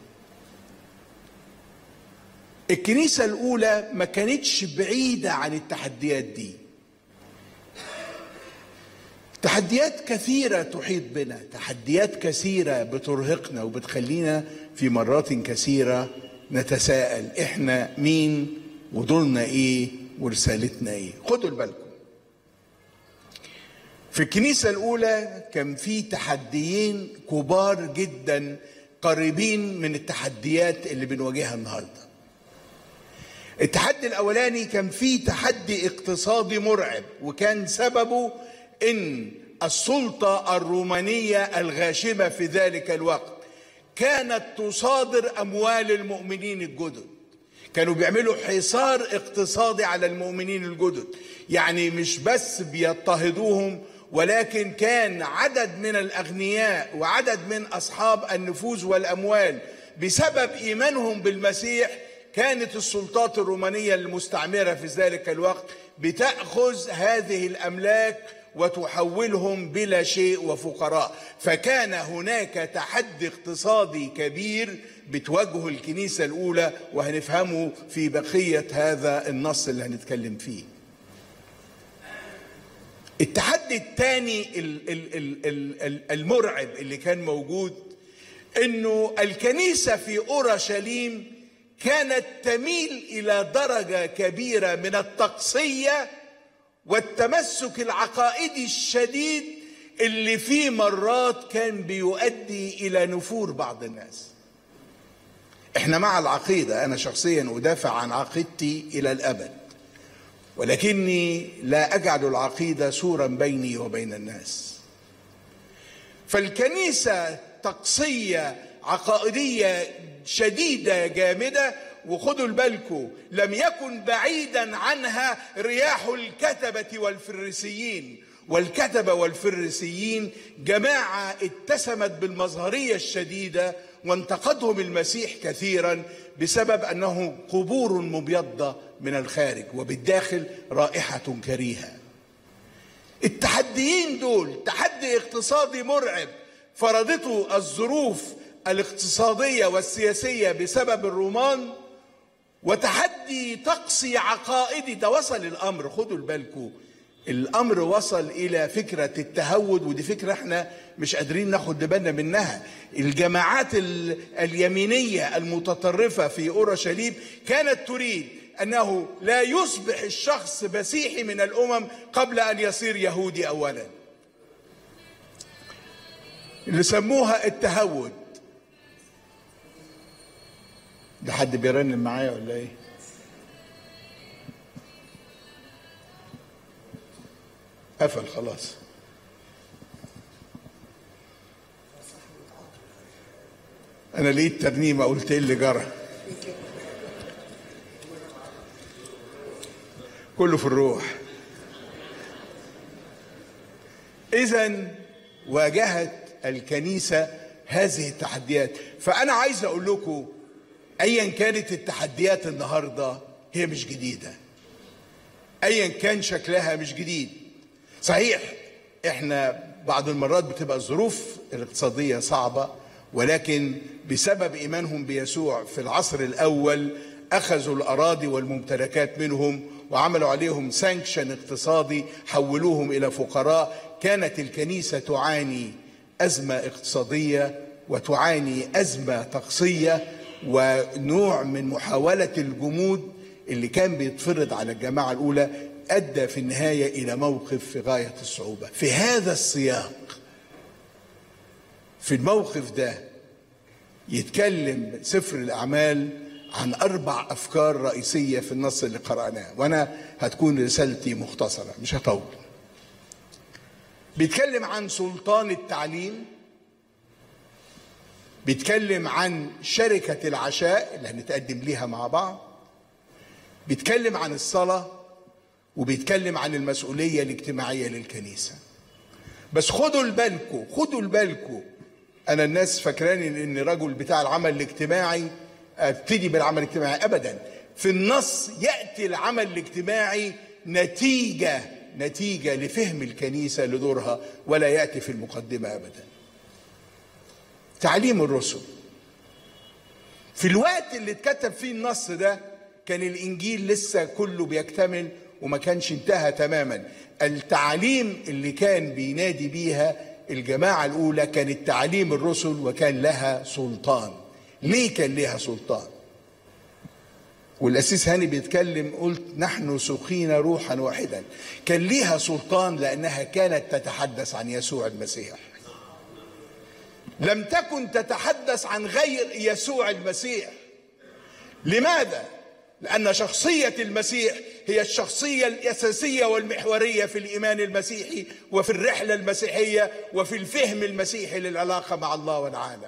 الكنيسه الاولى ما كانتش بعيده عن التحديات دي تحديات كثيرة تحيط بنا تحديات كثيرة بترهقنا وبتخلينا في مرات كثيرة نتساءل احنا مين ودورنا ايه ورسالتنا ايه خدوا بالكم في الكنيسة الأولى كان في تحديين كبار جدا قريبين من التحديات اللي بنواجهها النهارده التحدي الاولاني كان فيه تحدي اقتصادي مرعب وكان سببه ان السلطه الرومانيه الغاشمه في ذلك الوقت كانت تصادر اموال المؤمنين الجدد كانوا بيعملوا حصار اقتصادي على المؤمنين الجدد يعني مش بس بيضطهدوهم ولكن كان عدد من الاغنياء وعدد من اصحاب النفوذ والاموال بسبب ايمانهم بالمسيح كانت السلطات الرومانيه المستعمره في ذلك الوقت بتاخذ هذه الاملاك وتحولهم بلا شيء وفقراء فكان هناك تحدي اقتصادي كبير بتواجهه الكنيسه الاولى وهنفهمه في بقيه هذا النص اللي هنتكلم فيه التحدي الثاني المرعب اللي كان موجود انه الكنيسه في اورشليم كانت تميل الى درجه كبيره من التقصيه والتمسك العقائدي الشديد اللي في مرات كان بيؤدي الى نفور بعض الناس احنا مع العقيده انا شخصيا ادافع عن عقيدتي الى الابد ولكني لا اجعل العقيده سورا بيني وبين الناس فالكنيسه تقصيه عقائديه شديده جامده وخدوا بالكم لم يكن بعيدا عنها رياح الكتبه والفريسيين والكتبه والفريسيين جماعه اتسمت بالمظهريه الشديده وانتقدهم المسيح كثيرا بسبب انه قبور مبيضه من الخارج وبالداخل رائحه كريهه التحديين دول تحدي اقتصادي مرعب فرضته الظروف الاقتصاديه والسياسيه بسبب الرومان وتحدي طقسي عقائدي ده وصل الامر خدوا بالكم الامر وصل الى فكره التهود ودي فكره احنا مش قادرين ناخد بالنا منها الجماعات اليمينيه المتطرفه في اورشليم كانت تريد انه لا يصبح الشخص مسيحي من الامم قبل ان يصير يهودي اولا اللي سموها التهود ده حد بيرنم معايا ولا ايه قفل خلاص انا لقيت ترنيمه قلت ايه اللي جرى كله في الروح اذا واجهت الكنيسه هذه التحديات فانا عايز اقول لكم ايا كانت التحديات النهارده هي مش جديده ايا كان شكلها مش جديد صحيح احنا بعض المرات بتبقى الظروف الاقتصاديه صعبه ولكن بسبب ايمانهم بيسوع في العصر الاول اخذوا الاراضي والممتلكات منهم وعملوا عليهم سانكشن اقتصادي حولوهم الى فقراء كانت الكنيسه تعاني ازمه اقتصاديه وتعاني ازمه طقسيه ونوع من محاولة الجمود اللي كان بيتفرض على الجماعة الأولى أدى في النهاية إلى موقف في غاية الصعوبة في هذا السياق في الموقف ده يتكلم سفر الأعمال عن أربع أفكار رئيسية في النص اللي قرأناه وأنا هتكون رسالتي مختصرة مش هطول بيتكلم عن سلطان التعليم بيتكلم عن شركة العشاء اللي هنتقدم ليها مع بعض بيتكلم عن الصلاة وبيتكلم عن المسؤولية الاجتماعية للكنيسة بس خدوا البالكو خدوا البالكو انا الناس فاكراني ان رجل بتاع العمل الاجتماعي ابتدي بالعمل الاجتماعي ابدا في النص ياتي العمل الاجتماعي نتيجه نتيجه لفهم الكنيسه لدورها ولا ياتي في المقدمه ابدا تعليم الرسل في الوقت اللي اتكتب فيه النص ده كان الانجيل لسه كله بيكتمل وما كانش انتهى تماما التعليم اللي كان بينادي بيها الجماعة الأولى كانت تعليم الرسل وكان لها سلطان ليه كان لها سلطان والأسيس هاني بيتكلم قلت نحن سقينا روحا واحدا كان ليها سلطان لأنها كانت تتحدث عن يسوع المسيح لم تكن تتحدث عن غير يسوع المسيح لماذا لأن شخصية المسيح هي الشخصية الأساسية والمحورية في الإيمان المسيحي وفي الرحلة المسيحية وفي الفهم المسيحي للعلاقة مع الله والعالم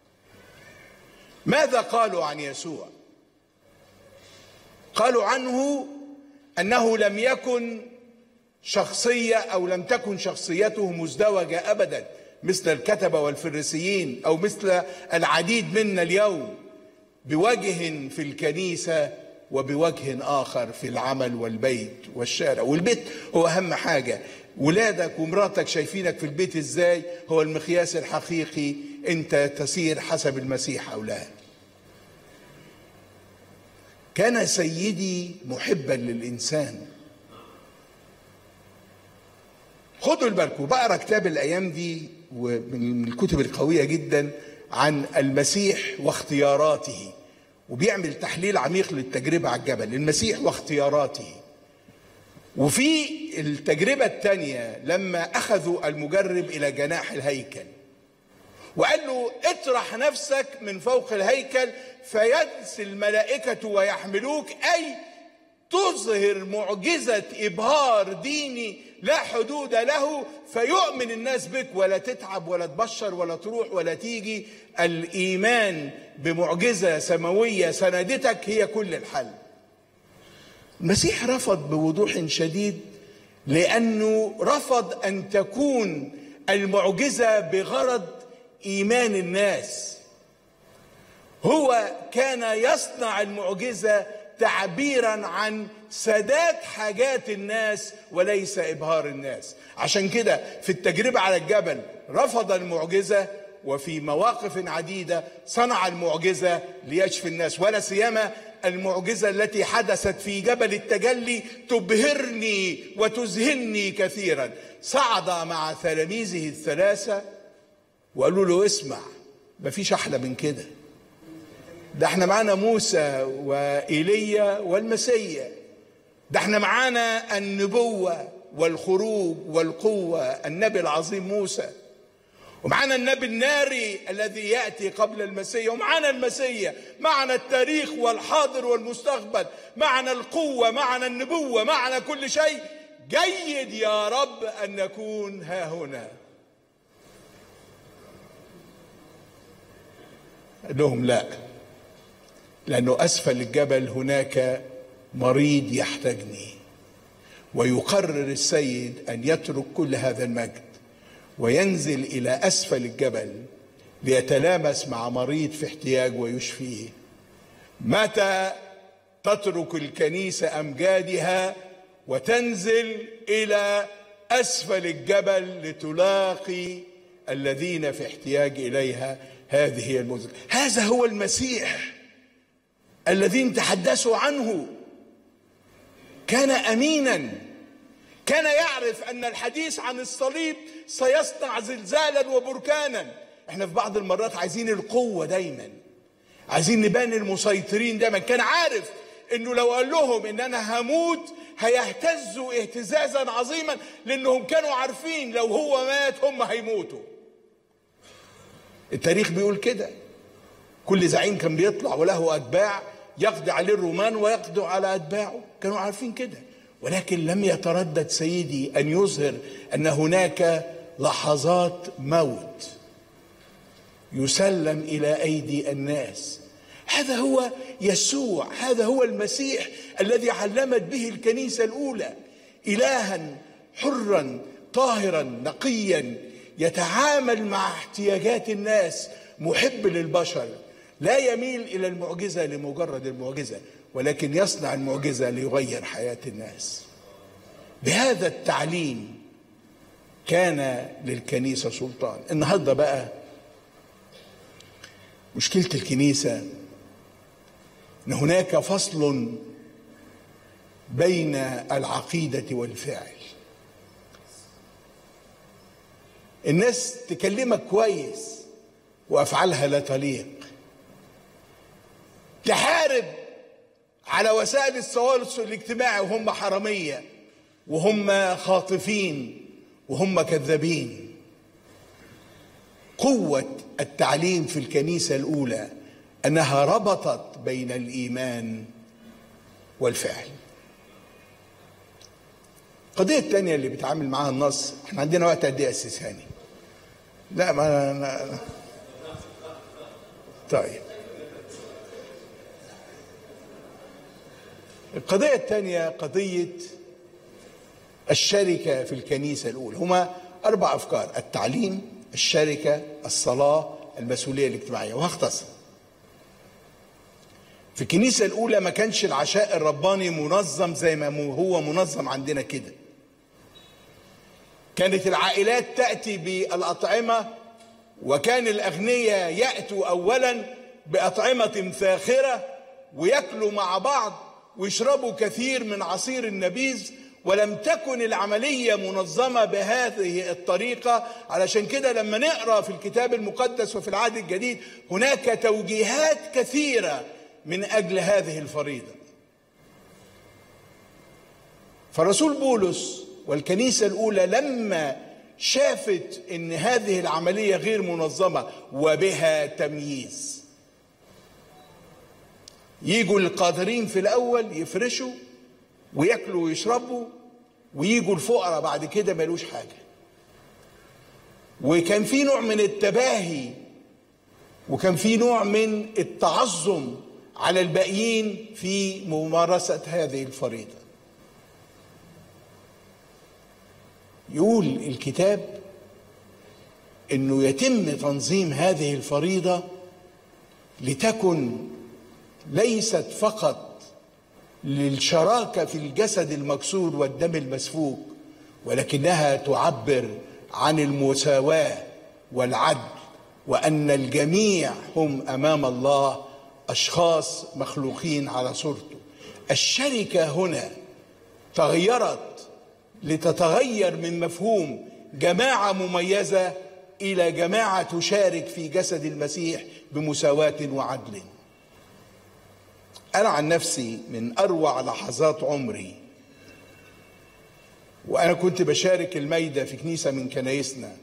ماذا قالوا عن يسوع قالوا عنه أنه لم يكن شخصية أو لم تكن شخصيته مزدوجة أبدا مثل الكتبة والفريسيين أو مثل العديد منا اليوم بوجه في الكنيسة وبوجه آخر في العمل والبيت والشارع والبيت هو أهم حاجة ولادك ومراتك شايفينك في البيت ازاي هو المقياس الحقيقي انت تسير حسب المسيح او لا كان سيدي محبا للانسان خدوا بالكم بقرا كتاب الايام دي ومن الكتب القويه جدا عن المسيح واختياراته وبيعمل تحليل عميق للتجربه على الجبل المسيح واختياراته وفي التجربه الثانيه لما اخذوا المجرب الى جناح الهيكل وقال له اطرح نفسك من فوق الهيكل فينسي الملائكه ويحملوك اي تظهر معجزة إبهار ديني لا حدود له فيؤمن الناس بك ولا تتعب ولا تبشر ولا تروح ولا تيجي الإيمان بمعجزة سماوية سندتك هي كل الحل المسيح رفض بوضوح شديد لأنه رفض أن تكون المعجزة بغرض إيمان الناس هو كان يصنع المعجزة تعبيرا عن سداد حاجات الناس وليس ابهار الناس عشان كده في التجربه على الجبل رفض المعجزه وفي مواقف عديده صنع المعجزه ليشفي الناس ولا سيما المعجزه التي حدثت في جبل التجلي تبهرني وتذهلني كثيرا صعد مع تلاميذه الثلاثه وقالوا له اسمع مفيش احلى من كده ده احنا معانا موسى وإيليا والمسيا ده احنا معانا النبوة والخروج والقوة النبي العظيم موسى ومعانا النبي الناري الذي يأتي قبل المسيا ومعانا المسيا معنا التاريخ والحاضر والمستقبل معنا القوة معنا النبوة معنا كل شيء جيد يا رب أن نكون ها هنا قال لهم لا لأنه أسفل الجبل هناك مريض يحتاجني ويقرر السيد أن يترك كل هذا المجد وينزل إلى أسفل الجبل ليتلامس مع مريض في احتياج ويشفيه متى تترك الكنيسة أمجادها وتنزل إلى أسفل الجبل لتلاقي الذين في احتياج إليها هذه هي المزق هذا هو المسيح الذين تحدثوا عنه كان امينا كان يعرف ان الحديث عن الصليب سيصنع زلزالا وبركانا احنا في بعض المرات عايزين القوه دايما عايزين نبان المسيطرين دايما كان عارف انه لو قال لهم ان انا هموت هيهتزوا اهتزازا عظيما لانهم كانوا عارفين لو هو مات هم هيموتوا التاريخ بيقول كده كل زعيم كان بيطلع وله اتباع يقضي عليه الرومان ويقضي على اتباعه كانوا عارفين كده ولكن لم يتردد سيدي ان يظهر ان هناك لحظات موت يسلم الى ايدي الناس هذا هو يسوع هذا هو المسيح الذي علمت به الكنيسه الاولى الها حرا طاهرا نقيا يتعامل مع احتياجات الناس محب للبشر لا يميل الى المعجزه لمجرد المعجزه ولكن يصنع المعجزه ليغير حياه الناس بهذا التعليم كان للكنيسه سلطان النهارده بقى مشكله الكنيسه ان هناك فصل بين العقيده والفعل الناس تكلمك كويس وافعالها لا تليق تحارب على وسائل التواصل الاجتماعي وهم حراميه وهم خاطفين وهم كذابين قوه التعليم في الكنيسه الاولى انها ربطت بين الايمان والفعل القضيه الثانيه اللي بيتعامل معاها النص احنا عندنا وقت قد ايه يا استاذ هاني لا ما أنا... طيب القضية الثانية قضية الشركة في الكنيسة الأولى هما أربع أفكار التعليم الشركة الصلاة المسؤولية الاجتماعية وهختصر في الكنيسة الأولى ما كانش العشاء الرباني منظم زي ما هو منظم عندنا كده كانت العائلات تأتي بالأطعمة وكان الأغنياء يأتوا أولا بأطعمة فاخرة ويأكلوا مع بعض ويشربوا كثير من عصير النبيذ ولم تكن العملية منظمة بهذه الطريقة علشان كده لما نقرأ في الكتاب المقدس وفي العهد الجديد هناك توجيهات كثيرة من أجل هذه الفريضة فرسول بولس والكنيسة الأولى لما شافت ان هذه العمليه غير منظمه وبها تمييز يجوا القادرين في الاول يفرشوا وياكلوا ويشربوا ويجوا الفقراء بعد كده ملوش حاجه وكان في نوع من التباهي وكان في نوع من التعظم على الباقيين في ممارسه هذه الفريضه يقول الكتاب انه يتم تنظيم هذه الفريضه لتكن ليست فقط للشراكه في الجسد المكسور والدم المسفوك ولكنها تعبر عن المساواه والعدل وان الجميع هم امام الله اشخاص مخلوقين على صورته الشركه هنا تغيرت لتتغير من مفهوم جماعه مميزه الى جماعه تشارك في جسد المسيح بمساواه وعدل انا عن نفسي من اروع لحظات عمري وانا كنت بشارك الميده في كنيسه من كنايسنا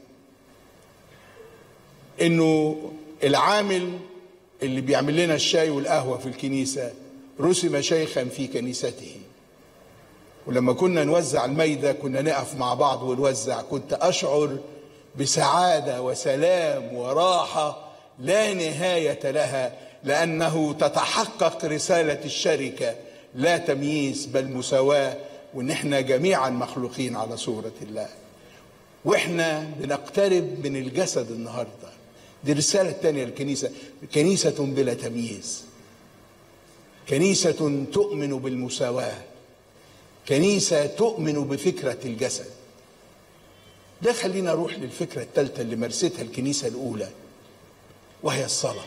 انه العامل اللي بيعمل لنا الشاي والقهوه في الكنيسه رسم شيخا في كنيسته ولما كنا نوزع الميدة كنا نقف مع بعض ونوزع كنت أشعر بسعادة وسلام وراحة لا نهاية لها لأنه تتحقق رسالة الشركة لا تمييز بل مساواة وإن احنا جميعا مخلوقين على صورة الله واحنا بنقترب من الجسد النهارده دي الرسالة الثانية للكنيسة كنيسة بلا تمييز كنيسة تؤمن بالمساواة كنيسة تؤمن بفكرة الجسد ده خلينا نروح للفكرة الثالثة اللي مارستها الكنيسة الأولى وهي الصلاة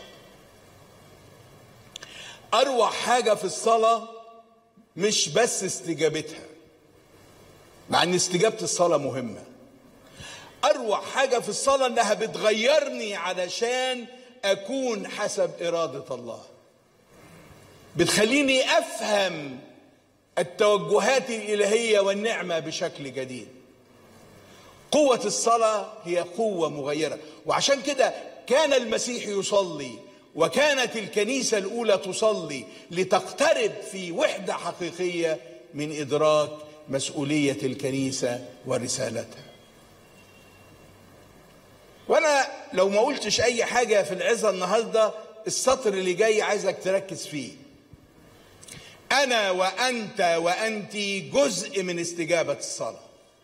أروع حاجة في الصلاة مش بس استجابتها مع ان استجابة الصلاة مهمة أروع حاجة في الصلاة إنها بتغيرني علشان اكون حسب اراده الله بتخليني افهم التوجهات الالهيه والنعمه بشكل جديد قوه الصلاه هي قوه مغيره وعشان كده كان المسيح يصلي وكانت الكنيسه الاولى تصلي لتقترب في وحده حقيقيه من ادراك مسؤوليه الكنيسه ورسالتها وانا لو ما قلتش اي حاجه في العظه النهارده السطر اللي جاي عايزك تركز فيه انا وانت وانت جزء من استجابه الصلاه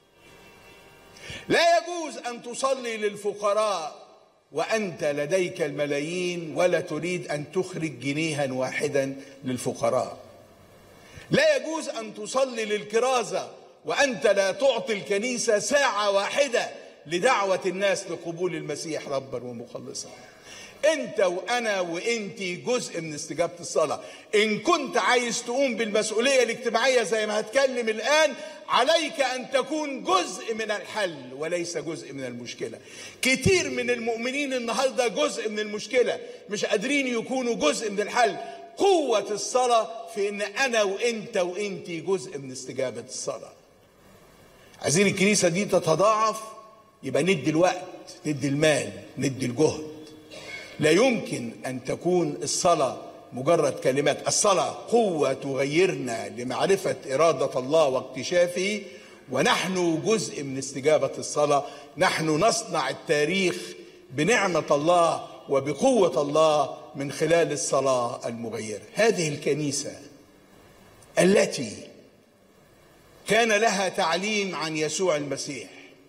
لا يجوز ان تصلي للفقراء وانت لديك الملايين ولا تريد ان تخرج جنيها واحدا للفقراء لا يجوز ان تصلي للكرازه وانت لا تعطي الكنيسه ساعه واحده لدعوه الناس لقبول المسيح ربا ومخلصا انت وانا وانت جزء من استجابه الصلاه ان كنت عايز تقوم بالمسؤوليه الاجتماعيه زي ما هتكلم الان عليك ان تكون جزء من الحل وليس جزء من المشكله كتير من المؤمنين النهارده جزء من المشكله مش قادرين يكونوا جزء من الحل قوه الصلاه في ان انا وانت وانت جزء من استجابه الصلاه عايزين الكنيسه دي تتضاعف يبقى ندي الوقت ندي المال ندي الجهد لا يمكن ان تكون الصلاه مجرد كلمات الصلاه قوه تغيرنا لمعرفه اراده الله واكتشافه ونحن جزء من استجابه الصلاه نحن نصنع التاريخ بنعمه الله وبقوه الله من خلال الصلاه المغيره هذه الكنيسه التي كان لها تعليم عن يسوع المسيح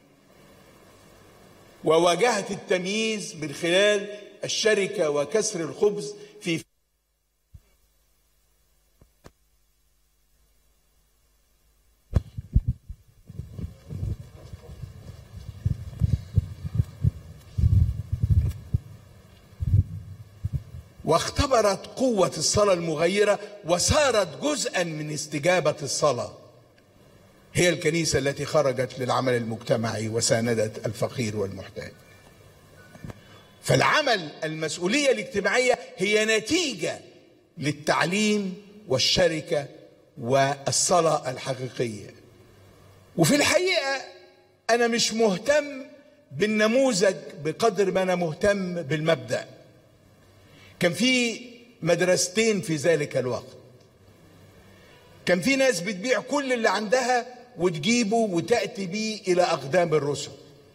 وواجهت التمييز من خلال الشركة وكسر الخبز في واختبرت قوة الصلاة المغيرة وصارت جزءا من استجابة الصلاة هي الكنيسة التي خرجت للعمل المجتمعي وساندت الفقير والمحتاج فالعمل المسؤولية الاجتماعية هي نتيجة للتعليم والشركة والصلاة الحقيقية وفي الحقيقة أنا مش مهتم بالنموذج بقدر ما أنا مهتم بالمبدأ كان في مدرستين في ذلك الوقت كان في ناس بتبيع كل اللي عندها وتجيبه وتأتي بيه إلى أقدام الرسل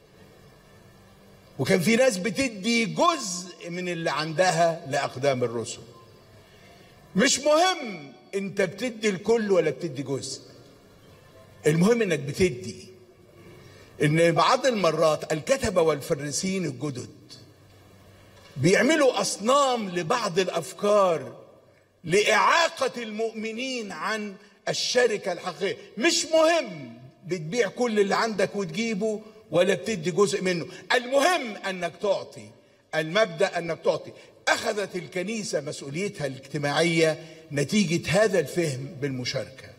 وكان في ناس بتدي جزء من اللي عندها لأقدام الرسل مش مهم انت بتدي الكل ولا بتدي جزء المهم انك بتدي ان بعض المرات الكتبة والفريسيين الجدد بيعملوا اصنام لبعض الافكار لاعاقة المؤمنين عن الشركة الحقيقية مش مهم بتبيع كل اللي عندك وتجيبه ولا بتدي جزء منه المهم انك تعطي المبدا انك تعطي اخذت الكنيسه مسؤوليتها الاجتماعيه نتيجه هذا الفهم بالمشاركه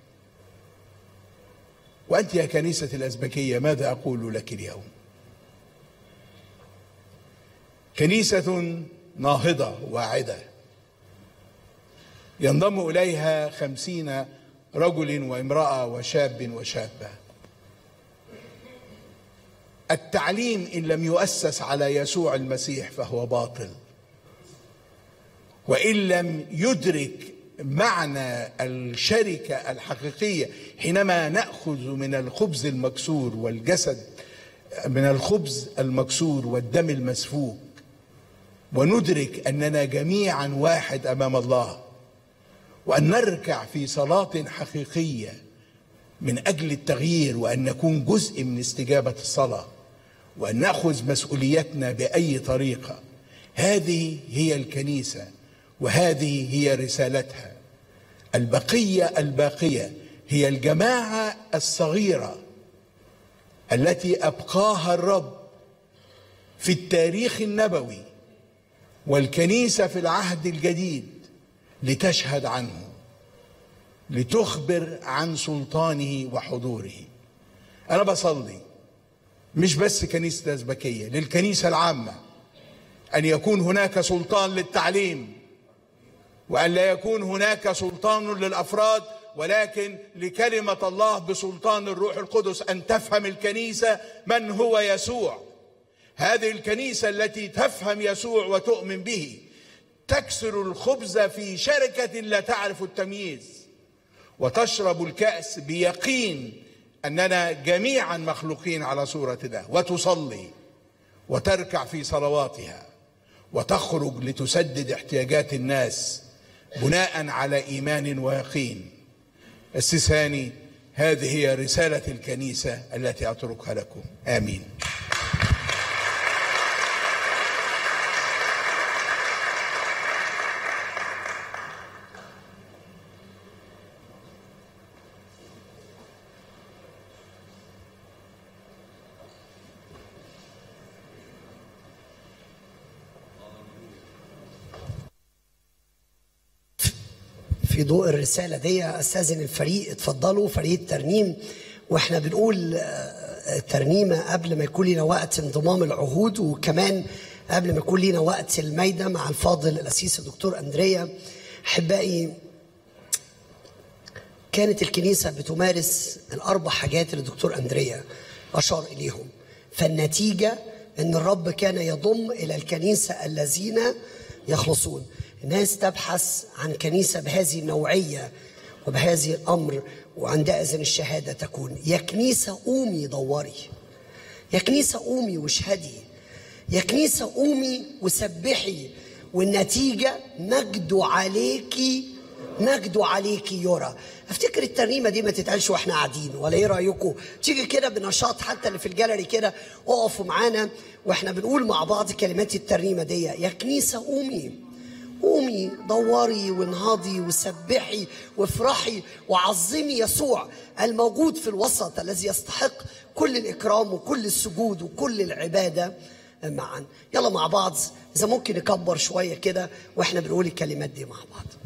وانت يا كنيسه الازبكيه ماذا اقول لك اليوم كنيسه ناهضه واعده ينضم اليها خمسين رجل وامراه وشاب وشابه التعليم ان لم يؤسس على يسوع المسيح فهو باطل وان لم يدرك معنى الشركه الحقيقيه حينما ناخذ من الخبز المكسور والجسد من الخبز المكسور والدم المسفوك وندرك اننا جميعا واحد امام الله وان نركع في صلاه حقيقيه من اجل التغيير وان نكون جزء من استجابه الصلاه وان ناخذ مسؤوليتنا باي طريقه هذه هي الكنيسه وهذه هي رسالتها البقيه الباقيه هي الجماعه الصغيره التي ابقاها الرب في التاريخ النبوي والكنيسه في العهد الجديد لتشهد عنه لتخبر عن سلطانه وحضوره انا بصلي مش بس كنيسه الازبكيه للكنيسه العامه ان يكون هناك سلطان للتعليم وان لا يكون هناك سلطان للافراد ولكن لكلمه الله بسلطان الروح القدس ان تفهم الكنيسه من هو يسوع هذه الكنيسه التي تفهم يسوع وتؤمن به تكسر الخبز في شركه لا تعرف التمييز وتشرب الكاس بيقين اننا جميعا مخلوقين على صوره الله وتصلي وتركع في صلواتها وتخرج لتسدد احتياجات الناس بناء على ايمان ويقين السيساني هذه هي رساله الكنيسه التي اتركها لكم امين في ضوء الرسالة دي أستاذن الفريق اتفضلوا فريق الترنيم واحنا بنقول آه، الترنيمة قبل ما يكون لنا وقت انضمام العهود وكمان قبل ما يكون لنا وقت المايدة مع الفاضل الأسيس الدكتور أندريا أحبائي كانت الكنيسة بتمارس الأربع حاجات اللي الدكتور أندريا أشار إليهم فالنتيجة أن الرب كان يضم إلى الكنيسة الذين يخلصون الناس تبحث عن كنيسة بهذه النوعية وبهذه الأمر وعندئذ الشهادة تكون يا كنيسة قومي دوري يا كنيسة قومي واشهدي يا كنيسة قومي وسبحي والنتيجة مجد عليكي مجد عليكي يرى افتكر الترنيمة دي ما تتقالش واحنا قاعدين ولا ايه رأيكم تيجي كده بنشاط حتى اللي في الجاليري كده اقفوا معانا واحنا بنقول مع بعض كلمات الترنيمة دي يا كنيسة قومي قومي دوري وانهضي وسبحي وافرحي وعظمي يسوع الموجود في الوسط الذي يستحق كل الإكرام وكل السجود وكل العبادة معا يلا مع بعض إذا ممكن نكبر شوية كده وإحنا بنقول الكلمات دي مع بعض